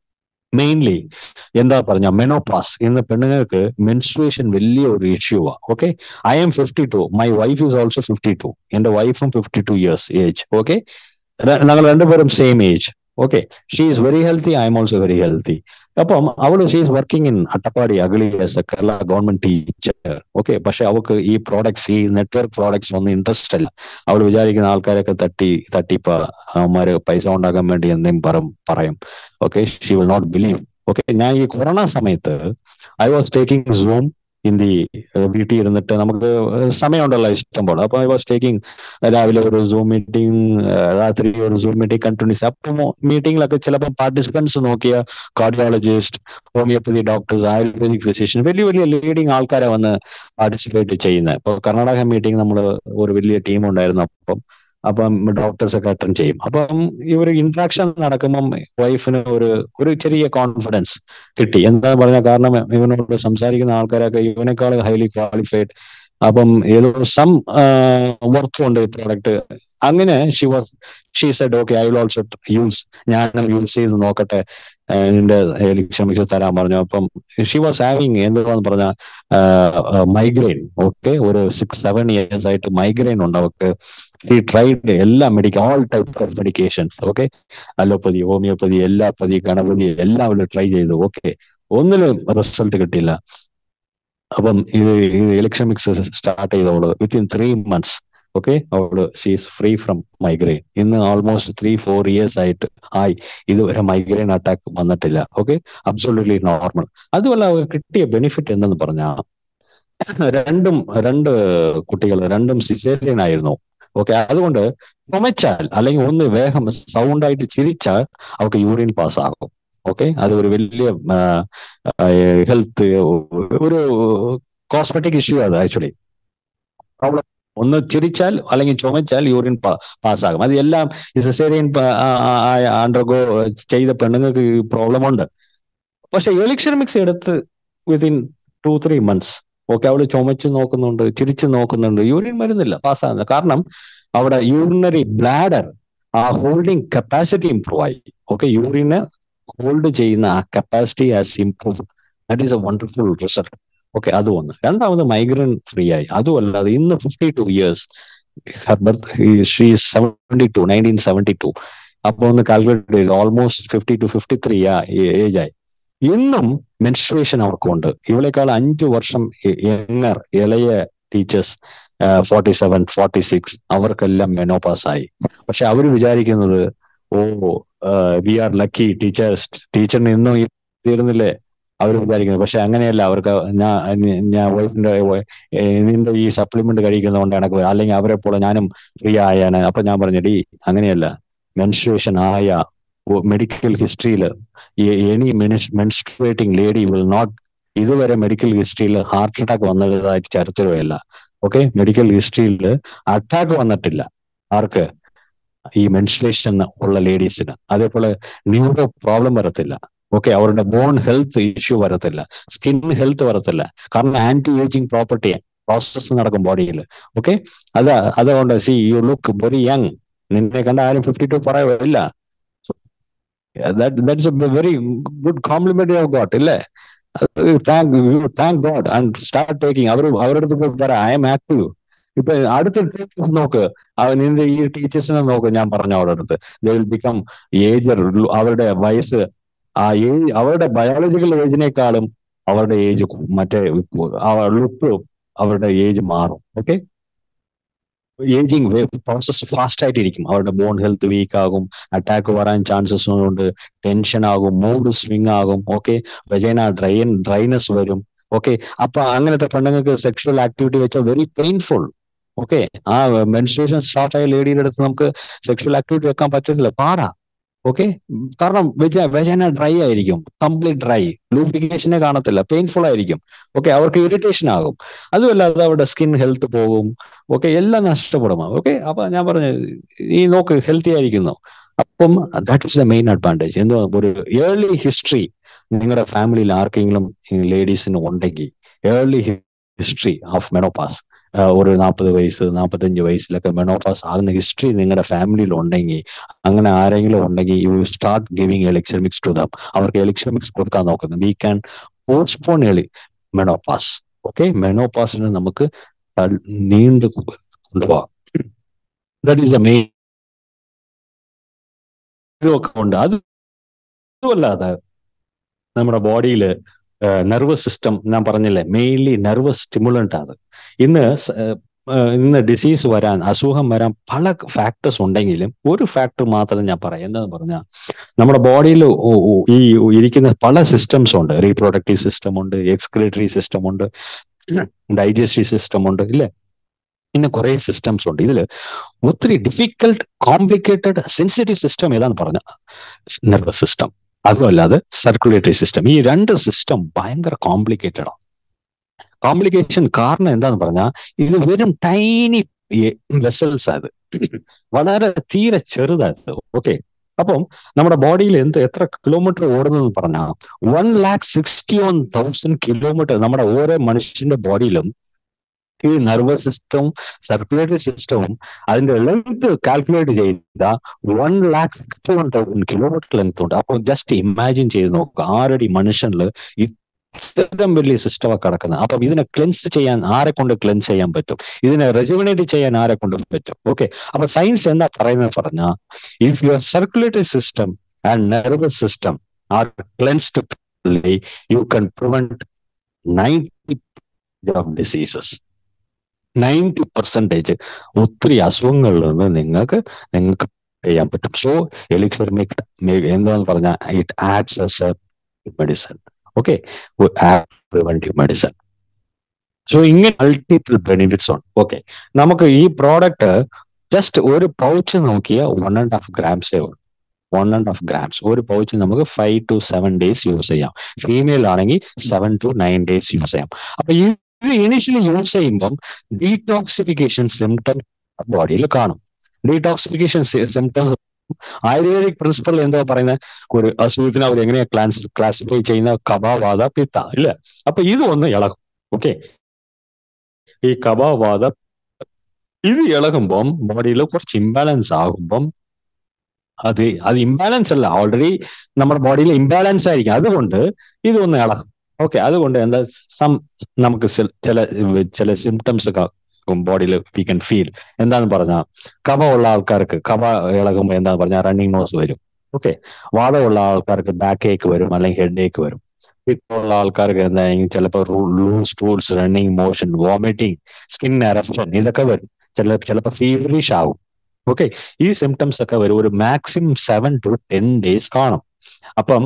മെയിൻലി എന്താ പറഞ്ഞ മെനോപാസ് ഇന്ന് പെണ്ണുങ്ങൾക്ക് മെൻസ്ട്രേഷൻ വലിയ ഒരു ഇഷ്യൂ ആ okay I'm fifty two my wife is also fifty two എന്റെ വൈഫും fifty two years age okay ഞങ്ങൾ രണ്ടുപേരും same age okay she is very healthy I'm also very healthy അപ്പം അവള് she is working in Attappadi Agali as a Kerala government teacher okay പക്ഷെ അവൾക്ക് ഈ products ഈ നെറ്റ്വർക്ക് പ്രോഡക്ട്സ് ഒന്നും ഇൻട്രസ്റ്റ് അല്ല അവൾ വിചാരിക്കുന്ന ആൾക്കാരൊക്കെ തട്ടി തട്ടിപ്പ അവന്മാര് പൈസ ഉണ്ടാക്കാൻ വേണ്ടി എന്തെങ്കിലും പറയും പറയും okay she will not believe okay ഞാൻ ഈ കൊറോണ സമയത്ത് I was taking zoom in the വീട്ടിൽ ഇരുന്നിട്ട് നമുക്ക് സമയമുണ്ടല്ലോ ഇഷ്ടം പോലെ അപ്പൊ ഐ വാസ് ടേക്കിംഗ് രാവിലെ ഒരു സൂം മീറ്റിംഗ് രാത്രി ഒരു സൂം മീറ്റിംഗ് കണ്ടിന്യൂസ് അപ്പം മീറ്റിംഗിലൊക്കെ ചിലപ്പോൾ പാർട്ടിസിപ്പൻസ് നോക്കിയ cardiologist homeopathy doctors Ayurvedic physician വലിയ വലിയ ലീഡിങ് ആൾക്കാരെ വന്ന് പാർട്ടിസിപ്പേറ്റ് ചെയ്യുന്നത് ഇപ്പോൾ കർണാടക മീറ്റിംഗ് നമ്മൾ ഒരു വലിയ ടീം ഉണ്ടായിരുന്നു അപ്പം അപ്പം ഡോക്ടേഴ്സ് ഒക്കെ അറ്റൻഡ് ചെയ്യും അപ്പം ഇവർ ഇന്ററാക്ഷൻ നടക്കുമ്പം വൈഫിന് ഒരു ഒരു ചെറിയ കോൺഫിഡൻസ് കിട്ടി എന്താ പറഞ്ഞ കാരണം ഇവനോട് സംസാരിക്കുന്ന ആൾക്കാരൊക്കെ ഇവനേക്കാൾ ഹൈലി ക്വാളിഫൈഡ് അപ്പം ഏതോ സം വർത്തും ഉണ്ട് ഈ പ്രോഡക്റ്റ് അങ്ങനെ she was she said okay I will also use ഞാനും യൂസ് ചെയ്ത് നോക്കട്ടെ എന്റെ ക്ഷമിച്ച് തരാൻ പറഞ്ഞു അപ്പം ഷി വാസ് ഹാവിങ് എന്താന്ന് പറഞ്ഞ മൈഗ്രെയിൻ ഓക്കെ ഒരു സിക്സ് സെവൻ ഇയേഴ്സ് ആയിട്ട് മൈഗ്രെയിൻ ഉണ്ട് അവർക്ക് ഹി ട്രൈഡ് എല്ലാ medical all type of medications okay allopathy homeopathy എല്ലാപ്പതി ഗണപതി എല്ലാം അവള് ട്രൈ ചെയ്തു ഓക്കെ ഒന്നിലും റിസൾട്ട് കിട്ടിയില്ല അപ്പം ഇത് ഇത് ഇലക്ഷൻ മിക്സ് സ്റ്റാർട്ട് ചെയ്തവള് വിത്തിൻ ത്രീ മന്ത്സ് ഓക്കെ അവള് ഷീസ് ഫ്രീ ഫ്രം മൈഗ്രെയിൻ ഇന്ന് ഓൾമോസ്റ്റ് ത്രീ ഫോർ ഇയേഴ്സ് ആയിട്ട് ആയി ഇതുവരെ മൈഗ്രെയിൻ അറ്റാക്ക് വന്നിട്ടില്ല ഓക്കെ അബ്സൊല്യൂട്ട്ലി നോർമൽ അതുമല്ല അവർക്ക് കിട്ടിയ ബെനിഫിറ്റ് എന്തെന്ന് പറഞ്ഞാൽ രണ്ടും രണ്ട് കുട്ടികൾ രണ്ടും സിസേറിയൻ ആയിരുന്നു ഓക്കെ അതുകൊണ്ട് ചുമച്ചാൽ അല്ലെങ്കിൽ ഒന്ന് വേഗം സൗണ്ട് ആയിട്ട് ചിരിച്ചാൽ അവർക്ക് യൂറിൻ പാസ് ആകും ഓക്കെ അത് ഒരു വലിയ ഹെൽത്ത് ഒരു കോസ്മെറ്റിക് ഇഷ്യൂ അത് ആക്ച്വലി പ്രോബ്ലം ഒന്ന് ചിരിച്ചാൽ അല്ലെങ്കിൽ ചുമച്ചാൽ യൂറിൻ പാസ്സാകും അത് എല്ലാം ഈ സിസേറിയൻ അണ്ടർഗോ ചെയ്ത പെണ്ണുങ്ങൾക്ക് പ്രോബ്ലം ഉണ്ട് പക്ഷെ എലിക്ഷൻ മിക്സ് എടുത്ത് within two three months okay അവള് ചുമച്ച് നോക്കുന്നുണ്ട് ചിരിച്ച് നോക്കുന്നുണ്ട് യൂറിൻ വരുന്നില്ല പാസ്സാകുന്നില്ല കാരണം അവിടെ യൂറിനറി ബ്ലാഡർ ആ ഹോൾഡിംഗ് കപ്പാസിറ്റി ഇംപ്രൂവ് ആയി ഓക്കെ യൂറിന് ഹോൾഡ് ചെയ്യുന്ന ആ capacity as improve that is a wonderful result okay അത് ഒന്ന് രണ്ടാമത് മൈഗ്രൈൻ ഫ്രീ ആയി അതുമല്ലാതെ ഇന്ന് fifty two years she seventy two nineteen seventy two അപ്പൊ ഒന്ന് കാൽക്കുലേറ്റ് ചെയ്ത് almost fifty two fifty three age ആയി ഇന്നും മെൻസ്ട്രേഷൻ അവർക്കുണ്ട് ഇവളെക്കാൾ അഞ്ചു വർഷം യങ്ങർ ഇളയ teachers forty seven forty six അവർക്കെല്ലാം മെനോപാസ് ആയി പക്ഷെ അവർ വിചാരിക്കുന്നത് oh we are lucky teachers ടീച്ചറിന് ഇന്നും തീർന്നില്ലേ അവർ വിചാരിക്കുന്നത് പക്ഷെ അങ്ങനെയല്ല അവർക്ക് ഞാൻ ഞാൻ വൈഫിന്റെ നിന്റെ ഈ സപ്ലിമെന്റ് കഴിക്കുന്നതുകൊണ്ട് എനിക്ക് അല്ലെങ്കിൽ അവരെ പോലെ ഞാനും ഫ്രീ ആയാണ് അപ്പൊ ഞാൻ പറഞ്ഞു ഡി അങ്ങനെയല്ല മെൻസ്ട്രേഷൻ ആയ മെഡിക്കൽ ഹിസ്റ്ററിയിൽ any menstruating lady will not ഇതുവരെ മെഡിക്കൽ ഹിസ്റ്ററിയിൽ ഹാർട്ട് അറ്റാക്ക് വന്നതായിട്ട് ചരിത്രമല്ല ഓക്കെ മെഡിക്കൽ ഹിസ്റ്ററിയിൽ അറ്റാക്ക് വന്നിട്ടില്ല ആർക്ക് ഈ മെൻസ്ട്രേഷൻ ഉള്ള ലേഡീസിന് അതേപോലെ ന്യൂറോ പ്രോബ്ലം വരത്തില്ല ഓക്കെ അവരുടെ ബോൺ ഹെൽത്ത് ഇഷ്യൂ വരത്തില്ല സ്കിൻ ഹെൽത്ത് വരത്തില്ല കാരണം ആന്റി ഏജിങ് പ്രോപ്പർട്ടി പ്രോസസ് നടക്കും ബോഡിയിൽ ഓക്കെ അത് അതുകൊണ്ട് see you look very young നിന്നെ കണ്ട ആരും ഫിഫ്റ്റി ടു പറയില്ല that's a very good compliment of got ഇല്ലേ thank thank God and start taking അവർ അവരുടെ അടുത്ത് പോയി പറ ഐ എം ആക്റ്റീവ് ഇപ്പൊ അടുത്ത ടീച്ചേഴ്സ് നോക്ക് നിന്റെ ഈ ടീച്ചേഴ്സിനെ നോക്ക് ഞാൻ പറഞ്ഞ അവരുടെ അടുത്ത് ദേ വിൽ ബിക്കം ഏജർ അവരുടെ വയസ്സ് ആ ഏജ് അവരുടെ ബയോളജിക്കൽ ഏജിനേക്കാളും അവരുടെ ഏജ് മറ്റേ ലുക്ക് അവരുടെ ഏജ് മാറും ഓക്കെ ഏജിങ് പ്രോസസ് ഫാസ്റ്റ് ആയിട്ടിരിക്കും അവരുടെ ബോൺ ഹെൽത്ത് വീക്ക് ആകും അറ്റാക്ക് വരാൻ ചാൻസസ് ഉണ്ട് ടെൻഷൻ ആകും മൂഡ് സ്വിങ് ആകും ഓക്കെ വെജൈന ഡ്രൈൻ ഡ്രൈനസ് വരും ഓക്കെ അപ്പൊ അങ്ങനത്തെ പെണ്ണുങ്ങൾക്ക് സെക്ഷൽ ആക്ടിവിറ്റി വെച്ചാൽ വെരി പെയിൻഫുൾ ഓക്കെ ആ മെൻസ്ട്രേഷൻ സ്റ്റാർട്ട് ആയ ലേഡിയുടെ അടുത്ത് നമുക്ക് സെക്ഷൽ ആക്ടിവിറ്റി വെക്കാൻ പറ്റത്തില്ല പാടാ ഓക്കെ കാരണം വെജ വെജന ഡ്രൈ ആയിരിക്കും കംപ്ലീറ്റ് ഡ്രൈ ലൂബ്രിക്കേഷനെ കാണത്തില്ല പെയിൻഫുൾ ആയിരിക്കും ഓക്കെ അവർക്ക് ഇറിറ്റേഷൻ ആകും അതുമല്ലാതെ അവരുടെ സ്കിൻ ഹെൽത്ത് പോകും ഓക്കെ എല്ലാം നഷ്ടപ്പെടും ഓക്കെ അപ്പൊ ഞാൻ പറഞ്ഞു ഈ നോക്ക് ഹെൽത്തി ആയിരിക്കുന്നു അപ്പം that is the main advantage എന്തോ ഒരു ഏർലി ഹിസ്റ്ററി നിങ്ങളുടെ ഫാമിലിയിൽ ആർക്കെങ്കിലും ലേഡീസിന് ഉണ്ടെങ്കിൽ ഏർലി ഹിസ്റ്ററി ഓഫ് മെനോപാസ് ഒരു നാൽപ്പത് വയസ്സ് നാൽപ്പത്തഞ്ച് വയസ്സിലൊക്കെ മെനോപാസ് ആകുന്ന ഹിസ്റ്ററി നിങ്ങളുടെ ഫാമിലിയിൽ ഉണ്ടെങ്കിൽ അങ്ങനെ ആരെങ്കിലും ഉണ്ടെങ്കിൽ you start giving elixir mix to them അവർക്ക് എലക്ഷൻ മിക്സ് കൊടുക്കാൻ നോക്കുന്നത് we can postpone early menopause okay മെനോപാസിനെ നമുക്ക് നീണ്ടു കൊണ്ടുപോകാം ദാറ്റ് ഈസ് ദ മെയിൻ ഇതൊക്കെ ഉണ്ട് അത് അതുമല്ലാതെ നമ്മുടെ ബോഡിയിൽ നെർവസ് സിസ്റ്റം ഞാൻ പറഞ്ഞില്ലേ മെയിൻലി നെർവസ് സ്റ്റിമുലന്റ് അത് ഇന്ന് ഇന്ന് ഡിസീസ് വരാൻ അസുഖം വരാൻ പല ഫാക്ടേഴ്സ് ഉണ്ടെങ്കിലും ഒരു ഫാക്ടർ മാത്രം ഞാൻ പറയാം എന്താന്ന് പറഞ്ഞാൽ നമ്മുടെ ബോഡിയിൽ ഈ ഇരിക്കുന്ന പല സിസ്റ്റംസ് ഉണ്ട് റീപ്രൊഡക്റ്റീവ് സിസ്റ്റം ഉണ്ട് എക്സ്ക്രിറ്ററി സിസ്റ്റം ഉണ്ട് ഡൈജസ്റ്റീവ് സിസ്റ്റം ഉണ്ട് ഇല്ലേ പിന്നെ കുറെ സിസ്റ്റംസ് ഉണ്ട് ഇതിൽ ഒത്തിരി ഡിഫിക്കൽട്ട് കോംപ്ലിക്കേറ്റഡ് സെൻസിറ്റീവ് സിസ്റ്റം ഏതാന്ന് പറഞ്ഞ നെർവസ് സിസ്റ്റം അതുമല്ലാതെ സർക്കുലേറ്ററി സിസ്റ്റം ഈ രണ്ട് സിസ്റ്റം ഭയങ്കര കോംപ്ലിക്കേറ്റഡ് ആണ് കോംപ്ലിക്കേഷൻ കാരണം എന്താന്ന് പറഞ്ഞാൽ ഇത് വെറും ടൈനി വെസൽസ് അത് വളരെ തീരെ ചെറുതായത് ഓക്കെ അപ്പം നമ്മുടെ ബോഡിയിൽ എന്ത് എത്ര കിലോമീറ്റർ ഓടുന്നതെന്ന് പറഞ്ഞാൽ one lakh sixty one thousand kilometer നമ്മുടെ ഓരോ മനുഷ്യന്റെ ബോഡിയിലും ഈ നെർവസ് സിസ്റ്റവും സർക്കുലേറ്ററി സിസ്റ്റവും അതിന്റെ ലെങ്ത് കാൽക്കുലേറ്റ് ചെയ്ത one lakh sixty one thousand kilometer length ഉണ്ട് അപ്പോൾ ജസ്റ്റ് ഇമാജിൻ ചെയ്ത് നോക്കുക ആറടി മനുഷ്യനിൽ ഇത്രയും വലിയ സിസ്റ്റമാണ് കിടക്കുന്നത് അപ്പം ഇതിനെ ക്ലെൻസ് ചെയ്യാൻ ആരെ കൊണ്ട് ക്ലെൻസ് ചെയ്യാൻ പറ്റും ഇതിനെ റെജുവിനേറ്റ് ചെയ്യാൻ ആരെ കൊണ്ട് പറ്റും ഓക്കെ അപ്പൊ സയൻസ് എന്താ പറയുന്നത് പറഞ്ഞാൽ if your circulatory system and nervous system are cleansed you can prevent ninety of diseases ninety percentage ഒത്തിരി അസുഖങ്ങളിൽ നിന്ന് നിങ്ങൾക്ക് നിങ്ങൾക്ക് ചെയ്യാൻ പറ്റും സോ എലിക്സർ എന്താന്ന് പറഞ്ഞാൽ it acts as a medicine okay preventive medicine so ഇങ്ങനെ മൾട്ടിപ്പിൾ ബെനിഫിറ്റ്സ് ഉണ്ട് ഓക്കെ നമുക്ക് ഈ പ്രോഡക്റ്റ് ജസ്റ്റ് ഒരു പൗച്ച് നോക്കിയ വൺ ആൻഡ് ഹാഫ് ഗ്രാംസേ ഉള്ളൂ വൺ ആൻഡ് ഹാഫ് ഗ്രാംസ് ഒരു പൗച്ച് നമുക്ക് five to seven days use ചെയ്യാം ഫീമെയിൽ ആണെങ്കിൽ seven to nine days use ചെയ്യാം അപ്പൊ ഈ ഇത് ഇനീഷ്യലി യൂസ് ചെയ്യുമ്പം ഡീടോക്സിഫിക്കേഷൻ സിംറ്റം ബോഡിയിൽ കാണും ഡീടോക്സിഫിക്കേഷൻ സിംറ്റംസ് ആയുർവേദിക് പ്രിൻസിപ്പൾ എന്താ പറയുന്നത് ഒരു അസുഖത്തിന് അവർ എങ്ങനെയാ ക്ലാസ് ക്ലാസിഫൈ ചെയ്യുന്ന കപാവാദ പിത്ത ഇല്ല അപ്പൊ ഇത് ഒന്ന് ഇളകും ഓക്കെ ഈ കപാവാദ ഇത് ഇളകുമ്പം ബോഡിയിൽ കുറച്ച് ഇംബാലൻസ് ആകുമ്പം അത് അത് ഇംബാലൻസ് അല്ല ഓൾറെഡി നമ്മുടെ ബോഡിയിൽ ഇംബാലൻസ് ആയിരിക്കും അതുകൊണ്ട് ഇതൊന്ന് ഇളകും ഓക്കെ അതുകൊണ്ട് എന്താ സം നമുക്ക് ചില ചില സിംറ്റംസ് ബോഡിയിൽ വി കൻ ഫീൽ എന്താന്ന് പറഞ്ഞാൽ കഫ ഉള്ള ആൾക്കാർക്ക് കഫ ഇളകുമ്പോൾ എന്താന്ന് പറഞ്ഞാൽ റണ്ണിങ് നോസ് വരും ഓക്കെ വാദമുള്ള ആൾക്കാർക്ക് ബാക്ക് ഏക്ക് വരും അല്ലെങ്കിൽ ഹെഡ് ഏക്ക് വരും പിത്തുള്ള ആൾക്കാർക്ക് എന്തായെങ്കിൽ ചിലപ്പോൾ loose stools running motion vomiting skin eruption ഇതൊക്കെ വരും ചില ചിലപ്പോൾ ഫീവറിഷ് ആവും ഓക്കെ ഈ സിംറ്റംസ് ഒക്കെ വരും ഒരു maximum seven to ten days കാണും അപ്പം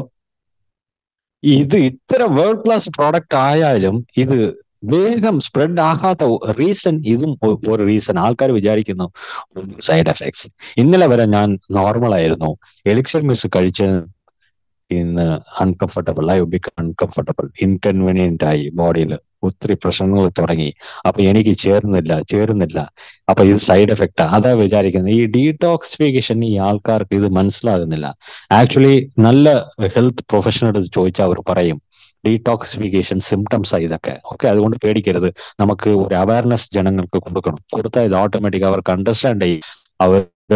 ഇത് ഇത്ര വേൾഡ് ക്ലാസ് പ്രോഡക്റ്റ് ആയാലും ഇത് വേഗം സ്പ്രെഡ് ആകാത്ത റീസൺ ഇതും ഒരു റീസൺ ആൾക്കാർ വിചാരിക്കുന്നു സൈഡ് എഫക്ട്സ് ഇന്നലെ വരെ ഞാൻ നോർമൽ ആയിരുന്നു എലിക്സർ മിസ് കഴിച്ച് ഇന്ന് uncomfortable I become uncomfortable inconvenient ആയി ബോഡിയിൽ ഒത്തിരി പ്രശ്നങ്ങൾ തുടങ്ങി അപ്പൊ എനിക്ക് ചേർന്നില്ല ചേരുന്നില്ല അപ്പൊ ഇത് സൈഡ് എഫക്റ്റാ അതാ വിചാരിക്കുന്നത് ഈ ഡീടോക്സിഫിക്കേഷൻ ഈ ആൾക്കാർക്ക് ഇത് മനസ്സിലാകുന്നില്ല ആക്ച്വലി നല്ല ഹെൽത്ത് പ്രൊഫഷണൽ ചോദിച്ചാൽ അവർ പറയും ഡീടോക്സിഫിക്കേഷൻ സിംറ്റംസ് ഇതൊക്കെ ഓക്കെ അതുകൊണ്ട് പേടിക്കരുത് നമുക്ക് ഒരു അവയർനെസ് ജനങ്ങൾക്ക് കൊടുക്കണം കൊടുത്താൽ ഇത് ഓട്ടോമാറ്റിക് അവർക്ക് അണ്ടർസ്റ്റാൻഡ് ചെയ്യും അവർക്ക്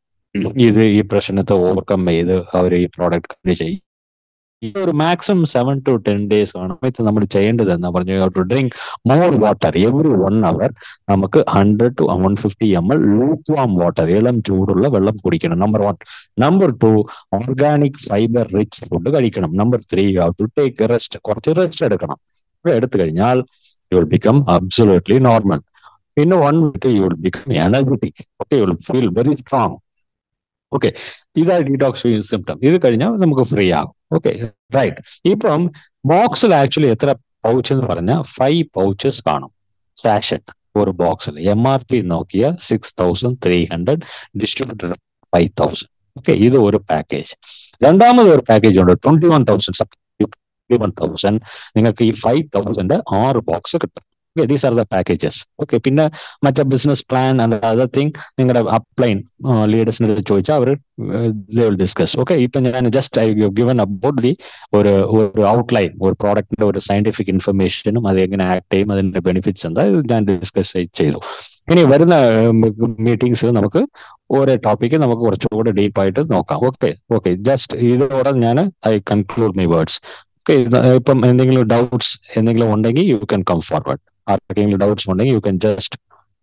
ഇത് ഈ പ്രശ്നത്തെ ഓവർകം ചെയ്ത് അവർ ഈ പ്രോഡക്റ്റ് ചെയ്യും ഒരു maximum seven to ten days ആണ് ഇത് നമ്മൾ ചെയ്യേണ്ടത് എന്നാ പറഞ്ഞു to drink more water every one hour നമുക്ക് hundred to one fifty M L lukewarm water ഇളം ചൂടുള്ള വെള്ളം കുടിക്കണം number one number two organic fibre rich food കഴിക്കണം number three you have to take rest കുറച്ച് rest എടുക്കണം എടുത്തു കഴിഞ്ഞാൽ you will become absolutely normal പിന്നെ one week you will become energetic okay you will feel very strong okay ഇതാണ് detox symptom ഇത് കഴിഞ്ഞാൽ നമുക്ക് ഫ്രീ ആകും ഓക്കെ റൈറ്റ് ഇപ്പം ബോക്സിൽ ആക്ച്വലി എത്ര പൗച്ച് എന്ന് പറഞ്ഞാൽ ഫൈവ് പൗച്ചസ് കാണും സാഷറ്റ് ഒരു ബോക്സിൽ എം ആർ പി നോക്കിയ six thousand three hundred distributor five thousand okay ഇത് ഒരു പാക്കേജ് രണ്ടാമത് ഒരു പാക്കേജ് ഉണ്ട് twenty one thousand twenty one thousand നിങ്ങൾക്ക് ഈ ഫൈവ് തൗസൻഡ് ആറ് ബോക്സ് കിട്ടും okay these are the packages okay പിന്നെ മറ്റേ business plan and other thing നിങ്ങളുടെ അപ്ലൈൻ ലീഡേഴ്സിന് ചോദിച്ചാൽ അവർ വിൽ ഡിസ്കസ് ഓക്കെ ഇപ്പൊ ഞാൻ just I given about the ഒരു ഒരു ഔട്ട്ലൈൻ ഒരു പ്രോഡക്റ്റിന്റെ ഒരു സയന്റിഫിക് ഇൻഫർമേഷനും അത് എങ്ങനെ ആക്ട് ചെയ്യും അതിന്റെ ബെനിഫിറ്റ്സ് എന്താ ഇത് ഞാൻ ഡിസ്കസ് ചെയ്തു ഇനി വരുന്ന മീറ്റിംഗ്സ് നമുക്ക് ഓരോ ടോപ്പിക്ക് നമുക്ക് കുറച്ചുകൂടെ ഡീപ്പായിട്ട് നോക്കാം ഓക്കെ ഓക്കെ ജസ്റ്റ് ഇതോടെ ഞാൻ I conclude my words okay ഇപ്പം എന്തെങ്കിലും ഡൗട്ട്സ് എന്തെങ്കിലും ഉണ്ടെങ്കിൽ യു ക്യാൻ കം ഫോർവേഡ് ആർക്കെങ്കിലും ഡൗട്ട്സ് ഉണ്ടെങ്കിൽ you can just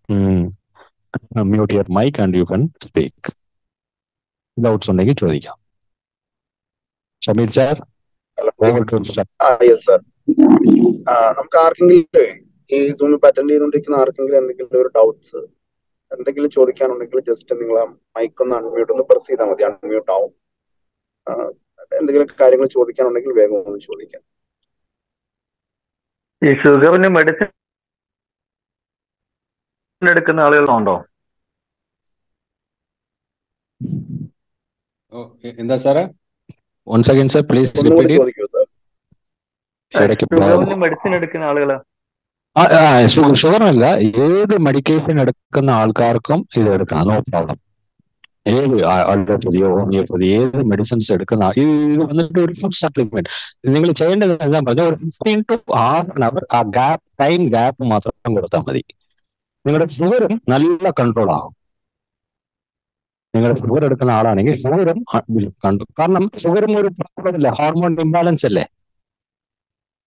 mute your mike and you can speak doubts ഉണ്ടെങ്കിൽ ചോദിക്കാം ഷമീൽ സാർ സർ നമുക്ക് ആർക്കെങ്കിലും ഈ സൂമിൽ അറ്റൻഡ് ചെയ്തുകൊണ്ടിരിക്കുന്ന ആർക്കെങ്കിലും എന്തെങ്കിലും ഒരു ഡൗട്ട്സ് എന്തെങ്കിലും ചോദിക്കാനുണ്ടെങ്കിൽ ജസ്റ്റ് നിങ്ങൾ മൈക്ക് ഒന്ന് അൺമ്യൂട്ട് ഒന്ന് പ്രസ് ചെയ്താൽ മതി അൺമ്യൂട്ട് ആവും എന്തെങ്കിലും കാര്യങ്ങൾ ചോദിക്കാനുണ്ടെങ്കിൽ വേഗം ഒന്ന് ചോദിക്കാം ഈ ഷുഗറിന് മെഡിസിൻ എടുക്കുന്ന ആളുകളുണ്ടോ എന്താ സാറേ വൺ സെക്കൻഡ് സാർ പ്ലീസ് ഒന്നുകൂടി ചോദിക്കൂ സാർ ഷുഗറിന് മെഡിസിൻ എടുക്കുന്ന ആളുകള് ഷുഗറല്ല ഏത് മെഡിക്കേഷൻ എടുക്കുന്ന ആൾക്കാർക്കും ഇത് എടുക്കാം നോ പ്രോബ്ലം ഏത് അലോപ്പതിയോ ഹോമിയോപ്പതി ഏത് മെഡിസിൻസ് എടുക്കുന്ന ഇത് വന്നിട്ട് ഒരു ഫുഡ് സപ്ലിമെന്റ് നിങ്ങൾ ചെയ്യേണ്ടത് എന്താ പറഞ്ഞാൽ ഒരു fifteen to half an hour ആ ഗ്യാപ്പ് ടൈം ഗ്യാപ്പ് മാത്രം കൊടുത്താൽ മതി നിങ്ങളുടെ ഷുഗറും നല്ല കൺട്രോൾ ആകും നിങ്ങളുടെ ഷുഗർ എടുക്കുന്ന ആളാണെങ്കിൽ ഷുഗറും കണ്ടു കാരണം ഷുഗറും ഒരു പ്രോബ്ലം അല്ലേ ഹോർമോൺ ഇംബാലൻസ് അല്ലേ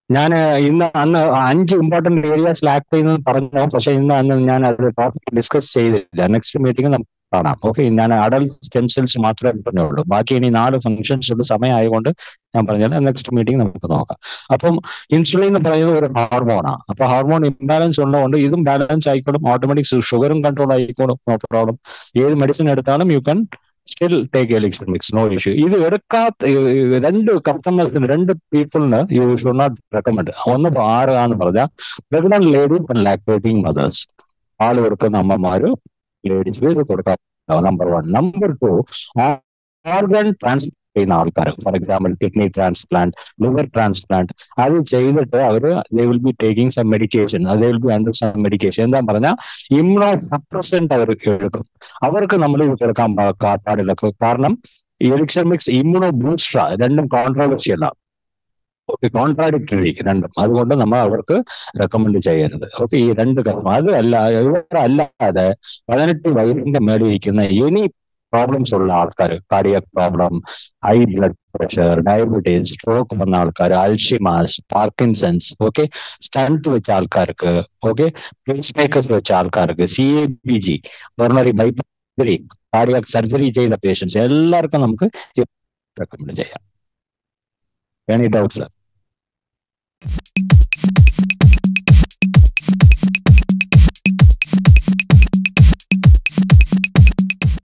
ഞാൻ ഇന്ന് അന്ന് അഞ്ച് ഇമ്പോർട്ടന്റ് ഏരിയാസ് ലാക്ക് ചെയ്യുന്നത് പറഞ്ഞു പക്ഷെ ഇന്ന് അന്ന് ഞാൻ അത് ടോപ്പിക് ഡിസ്കസ് ചെയ്തില്ല നെക്സ്റ്റ് മീറ്റിംഗ് നമുക്ക് കാണാം ഓക്കെ ഞാൻ അഡൽട്ട് സ്റ്റെം സെൽസ് മാത്രമേ പറഞ്ഞുള്ളൂ ബാക്കി ഇനി നാല് ഫംഗ്ഷൻസ് ഉള്ള സമയമായതുകൊണ്ട് ഞാൻ പറഞ്ഞാൽ നെക്സ്റ്റ് മീറ്റിംഗ് നമുക്ക് നോക്കാം അപ്പം ഇൻസുലിൻ എന്ന് പറയുന്നത് ഒരു ഹോർമോണാണ് അപ്പൊ ഹോർമോൺ ഇംബാലൻസ് ഉള്ളതുകൊണ്ട് ഇതും ബാലൻസ് ആയിക്കോളും ഓട്ടോമാറ്റിക് ഷുഗറും കൺട്രോൾ ആയിക്കോളും നോ പ്രോബ്ലം ഏത് മെഡിസിൻ എടുത്താലും you can still take എലിക്ഷൻ mix no issue ഇത് എടുക്കാത്ത രണ്ട് കസ്റ്റമേഴ്സിന് രണ്ട് പീപ്പിളിന് യു ഷുഡ് നോട്ട് റെക്കമെൻഡ് ഒന്ന് ആരാന്ന് പറഞ്ഞാൽ pregnant ladies and lactating mothers പാല് കൊടുക്കുന്ന അമ്മമാര് ലേഡീസ് ഇത് കൊടുക്കാം number one number two organ transplant ചെയ്യുന്ന ആൾക്കാർ for example kidney transplant liver transplant അത് ചെയ്തിട്ട് അവർ they will be taking some medication അത് will be under some medication എന്താ പറഞ്ഞാൽ ഇമ്മ്യൂണോ സപ്രസന്റ് അവർ എടുക്കും അവർക്ക് നമ്മൾ ഇത് എടുക്കാൻ പാടില്ല കാരണം എലിക്ഷൻ മിക്സ് ഇമ്മ്യൂണോ ബൂസ്റ്റർ രണ്ടും കോൺട്രോവേഴ്സിയല്ല ഓക്കെ കോൺട്രാഡിക്ടറി രണ്ടും അതുകൊണ്ട് നമ്മൾ അവർക്ക് റെക്കമെൻഡ് ചെയ്യരുത് ഓക്കെ ഈ രണ്ട് കാര്യം അത് അല്ല ഇവരല്ലാതെ പതിനെട്ട് വയസ്സിന്റെ മേളിൽ ഇരിക്കുന്ന എനി പ്രോബ്ലംസ് ഉള്ള ആൾക്കാർ cardiac problem high blood pressure diabetes stroke വന്ന ആൾക്കാർ അൽഷിമാസ് പാർക്കിൻസൺസ് ഓക്കെ സ്റ്റണ്ട് വെച്ച ആൾക്കാർക്ക് ഓക്കെ പേസ് മേക്കേഴ്സ് വെച്ച ആൾക്കാർക്ക് C A B G coronary bypass cardiac surgery ചെയ്ത പേഷ്യൻസ് എല്ലാവർക്കും നമുക്ക് റെക്കമെൻഡ് ചെയ്യാം എനി ഡൗട്ട്സ്